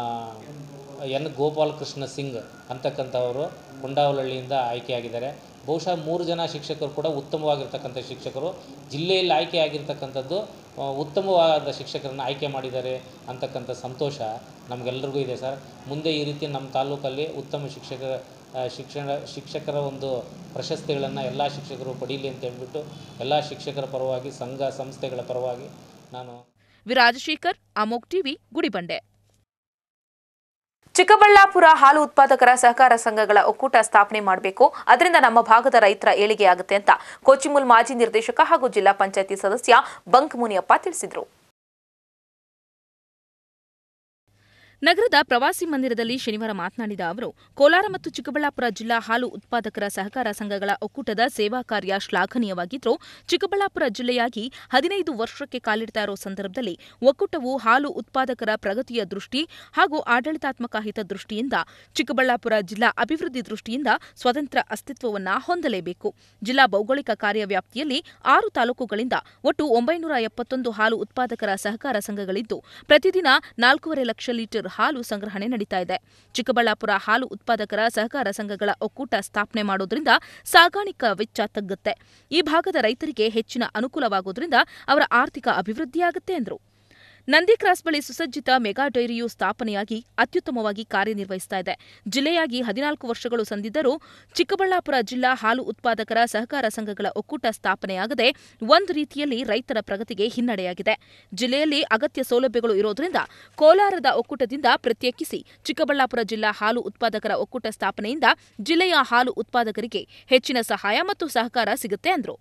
ಎನ್ ಗೋಪಾಲಕೃಷ್ಣ ಸಿಂಗ್ ಅಂತಕ್ಕಂಥವರು ಕೊಂಡಾವಲಹಳ್ಳಿಯಿಂದ ಆಯ್ಕೆಯಾಗಿದ್ದಾರೆ ಬಹುಶಃ ಮೂರು ಜನ ಶಿಕ್ಷಕರು ಕೂಡ ಉತ್ತಮವಾಗಿರ್ತಕ್ಕಂಥ ಶಿಕ್ಷಕರು ಜಿಲ್ಲೆಯಲ್ಲಿ ಆಯ್ಕೆಯಾಗಿರ್ತಕ್ಕಂಥದ್ದು ಆ, ಉತ್ತಮವಾದ ಶಿಕ್ಷಕರನ್ನು ಆಯ್ಕೆ ಮಾಡಿದ್ದಾರೆ ಅಂತಕ್ಕಂಥ ಸಂತೋಷ ನಮಗೆಲ್ಲರಿಗೂ ಇದೆ ಸರ್ ಮುಂದೆ ಈ ರೀತಿ ನಮ್ಮ ತಾಲೂಕಲ್ಲಿ ಉತ್ತಮ ಶಿಕ್ಷಕ ಆ, ಶಿಕ್ಷಣ ಶಿಕ್ಷಕರ ಒಂದು ಪ್ರಶಸ್ತಿಗಳನ್ನು ಎಲ್ಲ ಶಿಕ್ಷಕರು ಪಡೀಲಿ ಅಂತ ಹೇಳ್ಬಿಟ್ಟು ಎಲ್ಲ ಶಿಕ್ಷಕರ ಪರವಾಗಿ ಸಂಘ ಸಂಸ್ಥೆಗಳ ಪರವಾಗಿ ನಾನು ವಿರಾಜಶೇಖರ್ ಅಮೋಕ್ ಟಿವಿ ಗುಡಿಬಂಡೆ ಚಿಕ್ಕಬಳ್ಳಾಪುರ ಹಾಲು ಉತ್ಪಾದಕರ ಸಹಕಾರ ಸಂಘಗಳ ಒಕ್ಕೂಟ ಸ್ಥಾಪನೆ ಮಾಡಬೇಕು ಅದರಿಂದ ನಮ್ಮ ಭಾಗದ ರೈತರ ಏಳಿಗೆ ಆಗುತ್ತೆ ಅಂತ ಕೋಚಿಮುಲ್ ಮಾಜಿ ನಿರ್ದೇಶಕ ಹಾಗೂ ಜಿಲ್ಲಾ ಪಂಚಾಯತಿ ಸದಸ್ಯ ಬಂಕ್ ಮುನಿಯಪ್ಪ ತಿಳಿಸಿದರು ನಗರದ ಪ್ರವಾಸಿ ಮಂದಿರದಲ್ಲಿ ಶನಿವಾರ ಮಾತನಾಡಿದ ಅವರು ಕೋಲಾರ ಮತ್ತು ಚಿಕ್ಕಬಳ್ಳಾಪುರ ಜಿಲ್ಲಾ ಹಾಲು ಉತ್ಪಾದಕರ ಸಹಕಾರ ಸಂಘಗಳ ಒಕ್ಕೂಟದ ಸೇವಾ ಕಾರ್ಯ ಶ್ಲಾಘನೀಯವಾಗಿದ್ದು ಚಿಕ್ಕಬಳ್ಳಾಪುರ ಜಿಲ್ಲೆಯಾಗಿ ಹದಿನೈದು ವರ್ಷಕ್ಕೆ ಕಾಲಿಡ್ತಾ ಇರೋ ಸಂದರ್ಭದಲ್ಲಿ ಒಕ್ಕೂಟವು ಹಾಲು ಉತ್ಪಾದಕರ ಪ್ರಗತಿಯ ದೃಷ್ಟಿ ಹಾಗೂ ಆಡಳಿತಾತ್ಮಕ ಹಿತದೃಷ್ಟಿಯಿಂದ ಚಿಕ್ಕಬಳ್ಳಾಪುರ ಜಿಲ್ಲಾ ಅಭಿವೃದ್ಧಿ ದೃಷ್ಟಿಯಿಂದ ಸ್ವತಂತ್ರ ಅಸ್ತಿತ್ವವನ್ನ ಹೊಂದಲೇಬೇಕು ಜಿಲ್ಲಾ ಭೌಗೋಳಿಕ ಕಾರ್ಯವ್ಯಾಪ್ತಿಯಲ್ಲಿ ಆರು ತಾಲೂಕುಗಳಿಂದ ಒಟ್ಟು ಒಂಬೈನೂರ ಎಪ್ಪತ್ತೊಂದು ಹಾಲು ಉತ್ಪಾದಕರ ಸಹಕಾರ ಸಂಘಗಳಿದ್ದು ಪ್ರತಿದಿನ ನಾಲ್ಕೂವರೆ ಲಕ್ಷ ಲೀಟರ್ ಹಾಲು ಸಂಗ್ರಹಣೆ ನಡೀತಾ ಇದೆ ಚಿಕ್ಕಬಳ್ಳಾಪುರ ಹಾಲು ಉತ್ಪಾದಕರ ಸಹಕಾರ ಸಂಘಗಳ ಒಕ್ಕೂಟ ಸ್ಥಾಪನೆ ಮಾಡೋದ್ರಿಂದ ಸಾಗಾಣಿಕಾ ವೆಚ್ಚ ತಗ್ಗುತ್ತೆ ಈ ಭಾಗದ ರೈತರಿಗೆ ಹೆಚ್ಚಿನ ಅನುಕೂಲವಾಗೋದ್ರಿಂದ ಅವರ ಆರ್ಥಿಕ ಅಭಿವೃದ್ಧಿಯಾಗುತ್ತೆ ಎಂದರು ನಂದಿ ಕ್ರಾಸ್ ಬಳಿ ಸುಸಜ್ಜಿತ ಮೆಗಾ ಡೈರಿಯು ಸ್ಥಾಪನೆಯಾಗಿ ಅತ್ಯುತ್ತಮವಾಗಿ ಕಾರ್ಯನಿರ್ವಹಿಸ್ತಾ ಇದೆ ಜಿಲ್ಲೆಯಾಗಿ ಹದಿನಾಲ್ಕು ವರ್ಷಗಳು ಸಂದಿದ್ದರೂ ಚಿಕ್ಕಬಳ್ಳಾಪುರ ಜಿಲ್ಲಾ ಹಾಲು ಉತ್ಪಾದಕರ ಸಹಕಾರ ಸಂಘಗಳ ಒಕ್ಕೂಟ ಸ್ಥಾಪನೆಯಾಗದೆ ಒಂದು ರೀತಿಯಲ್ಲಿ ರೈತರ ಪ್ರಗತಿಗೆ ಹಿನ್ನಡೆಯಾಗಿದೆ ಜಿಲ್ಲೆಯಲ್ಲಿ ಅಗತ್ಯ ಸೌಲಭ್ಯಗಳು ಇರೋದ್ರಿಂದ ಕೋಲಾರದ ಒಕ್ಕೂಟದಿಂದ ಪ್ರತ್ಯೇಕಿಸಿ ಚಿಕ್ಕಬಳ್ಳಾಪುರ ಜಿಲ್ಲಾ ಹಾಲು ಉತ್ಪಾದಕರ ಒಕ್ಕೂಟ ಸ್ಥಾಪನೆಯಿಂದ ಜಿಲ್ಲೆಯ ಹಾಲು ಉತ್ಪಾದಕರಿಗೆ ಹೆಚ್ಚಿನ ಸಹಾಯ ಮತ್ತು ಸಹಕಾರ ಸಿಗುತ್ತೆ ಎಂದರು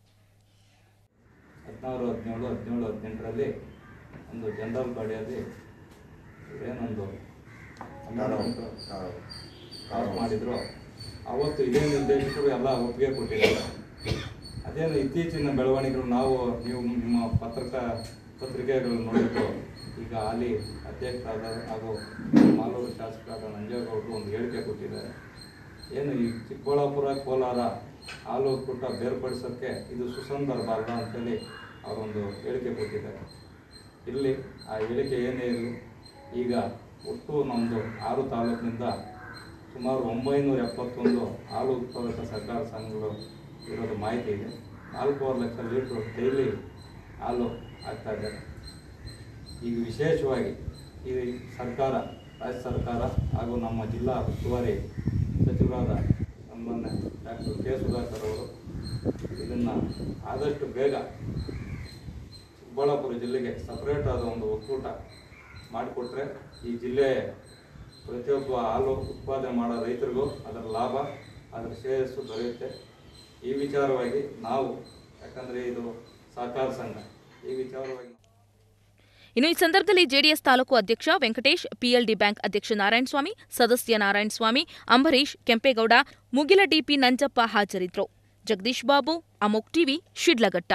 ಹದಿನಾರು ಹದಿನೇಳು ಹದಿನೇಳು ಹದಿನೆಂಟರಲ್ಲಿ ಒಂದು ಜನರಲ್ ಬಾಡಿಯಲ್ಲಿ ಏನೊಂದು amendment ಪಾಸ್ ಮಾಡಿದ್ರು ಅವತ್ತು ಇದೇ ನಿರ್ದೇಶಕರು ಎಲ್ಲ ಒಪ್ಪಿಗೆ ಕೊಟ್ಟಿದ್ದಾರೆ ಅದೇನು ಇತ್ತೀಚಿನ ಬೆಳವಣಿಗೆಗಳು ನಾವು ನೀವು ನಿಮ್ಮ ಪತ್ರಕ ಪತ್ರಿಕೆಗಳು ನೋಡಿದ್ದು ಈಗ ಅಲ್ಲಿ ಅಧ್ಯಕ್ಷರಾದ ಹಾಗೂ ಮಾಲೂರು ಶಾಸಕರಾದ ನಂಜೇಗೌಡರು ಒಂದು ಹೇಳಿಕೆ ಕೊಟ್ಟಿದ್ದಾರೆ ಏನು ಈ ಚಿಕ್ಕಬಳ್ಳಾಪುರ ಕೋಲಾರ ಹಾಲು ಒಕ್ಕೂಟ ಬೇರ್ಪಡಿಸೋಕ್ಕೆ ಇದು ಸುಸಂದರ್ಭ ಅಲ್ಲ ಅಂತೇಳಿ ಅವರೊಂದು ಹೇಳಿಕೆ ಕೊಟ್ಟಿದ್ದಾರೆ ಇಲ್ಲಿ ಆ ಹೇಳಿಕೆ ಏನೇ ಇರಲಿ ಈಗ ಒಟ್ಟು ನಮ್ಮದು ಆರು ತಾಲೂಕಿನಿಂದ ಸುಮಾರು ಒಂಬೈನೂರ ಎಪ್ಪತ್ತೊಂದು ಹಾಲು ಉತ್ಪಾದಕ ಸಹಕಾರ ಸಂಘಗಳು ಇರೋದು ಮಾಹಿತಿ ಇದೆ ನಾಲ್ಕೂವರೆ ಲಕ್ಷ ಲೀಟ್ರು ಡೈಲಿ ಹಾಲು ಆಗ್ತಾ ಇದ್ದಾರೆ ಈಗ ವಿಶೇಷವಾಗಿ ಈ ಸರ್ಕಾರ ರಾಜ್ಯ ಸರ್ಕಾರ ಹಾಗೂ ನಮ್ಮ ಜಿಲ್ಲಾ ಉಸ್ತುವಾರಿ ಸಚಿವರಾದ ನಮ್ಮನ್ನ ಡಾಕ್ಟರ್ ಕೆ ಸುಧಾಕರ್ ಅವರು ಇದನ್ನು ಆದಷ್ಟು ಬೇಗ ಚಿಕ್ಕಬಳ್ಳಾಪುರ ಜಿಲ್ಲೆಗೆ ಸಪರೇಟ್ ಆದ ಒಂದು ಒಕ್ಕೂಟ ಮಾಡಿಕೊಟ್ರೆ ಈ ಜಿಲ್ಲೆ ಪ್ರತಿಯೊಬ್ಬ ಹಾಲು ಉತ್ಪಾದನೆ ಮಾಡೋ ರೈತರಿಗೂ ಅದರ ಲಾಭ ಅದರ ಶ್ರೇಯಸ್ಸು ದೊರೆಯುತ್ತೆ ಈ ವಿಚಾರವಾಗಿ ನಾವು ಯಾಕಂದರೆ ಇದು ಸಹಕಾರ ಸಂಘ ಈ ವಿಚಾರವಾಗಿ ಇನ್ನು ಈ ಸಂದರ್ಭದಲ್ಲಿ ಜೆಡಿಎಸ್ ತಾಲೂಕು ಅಧ್ಯಕ್ಷ ವೆಂಕಟೇಶ್ ಪಿಎಲ್ಡಿ ಬ್ಯಾಂಕ್ ಅಧ್ಯಕ್ಷ ನಾರಾಯಣಸ್ವಾಮಿ ಸದಸ್ಯ ನಾರಾಯಣಸ್ವಾಮಿ ಅಂಬರೀಶ್ ಕೆಂಪೇಗೌಡ ಮುಗಿಲ ಡಿಪಿ ನಂಜಪ್ಪ ಹಾಜರಿದ್ದರು ಜಗದೀಶ್ ಬಾಬು ಅಮೋಕ್ ಟಿವಿ ಶಿಡ್ಲಘಟ್ಟ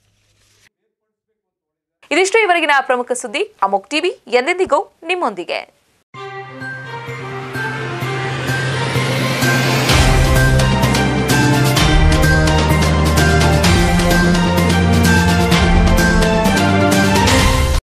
ಇದಿಷ್ಟು ಇವರೆಗಿನ ಪ್ರಮುಖ ಸುದ್ದಿ ಅಮೋಕ್ ಟಿವಿ ಎಂದೆಂದಿಗೂ ನಿಮ್ಮೊಂದಿಗೆ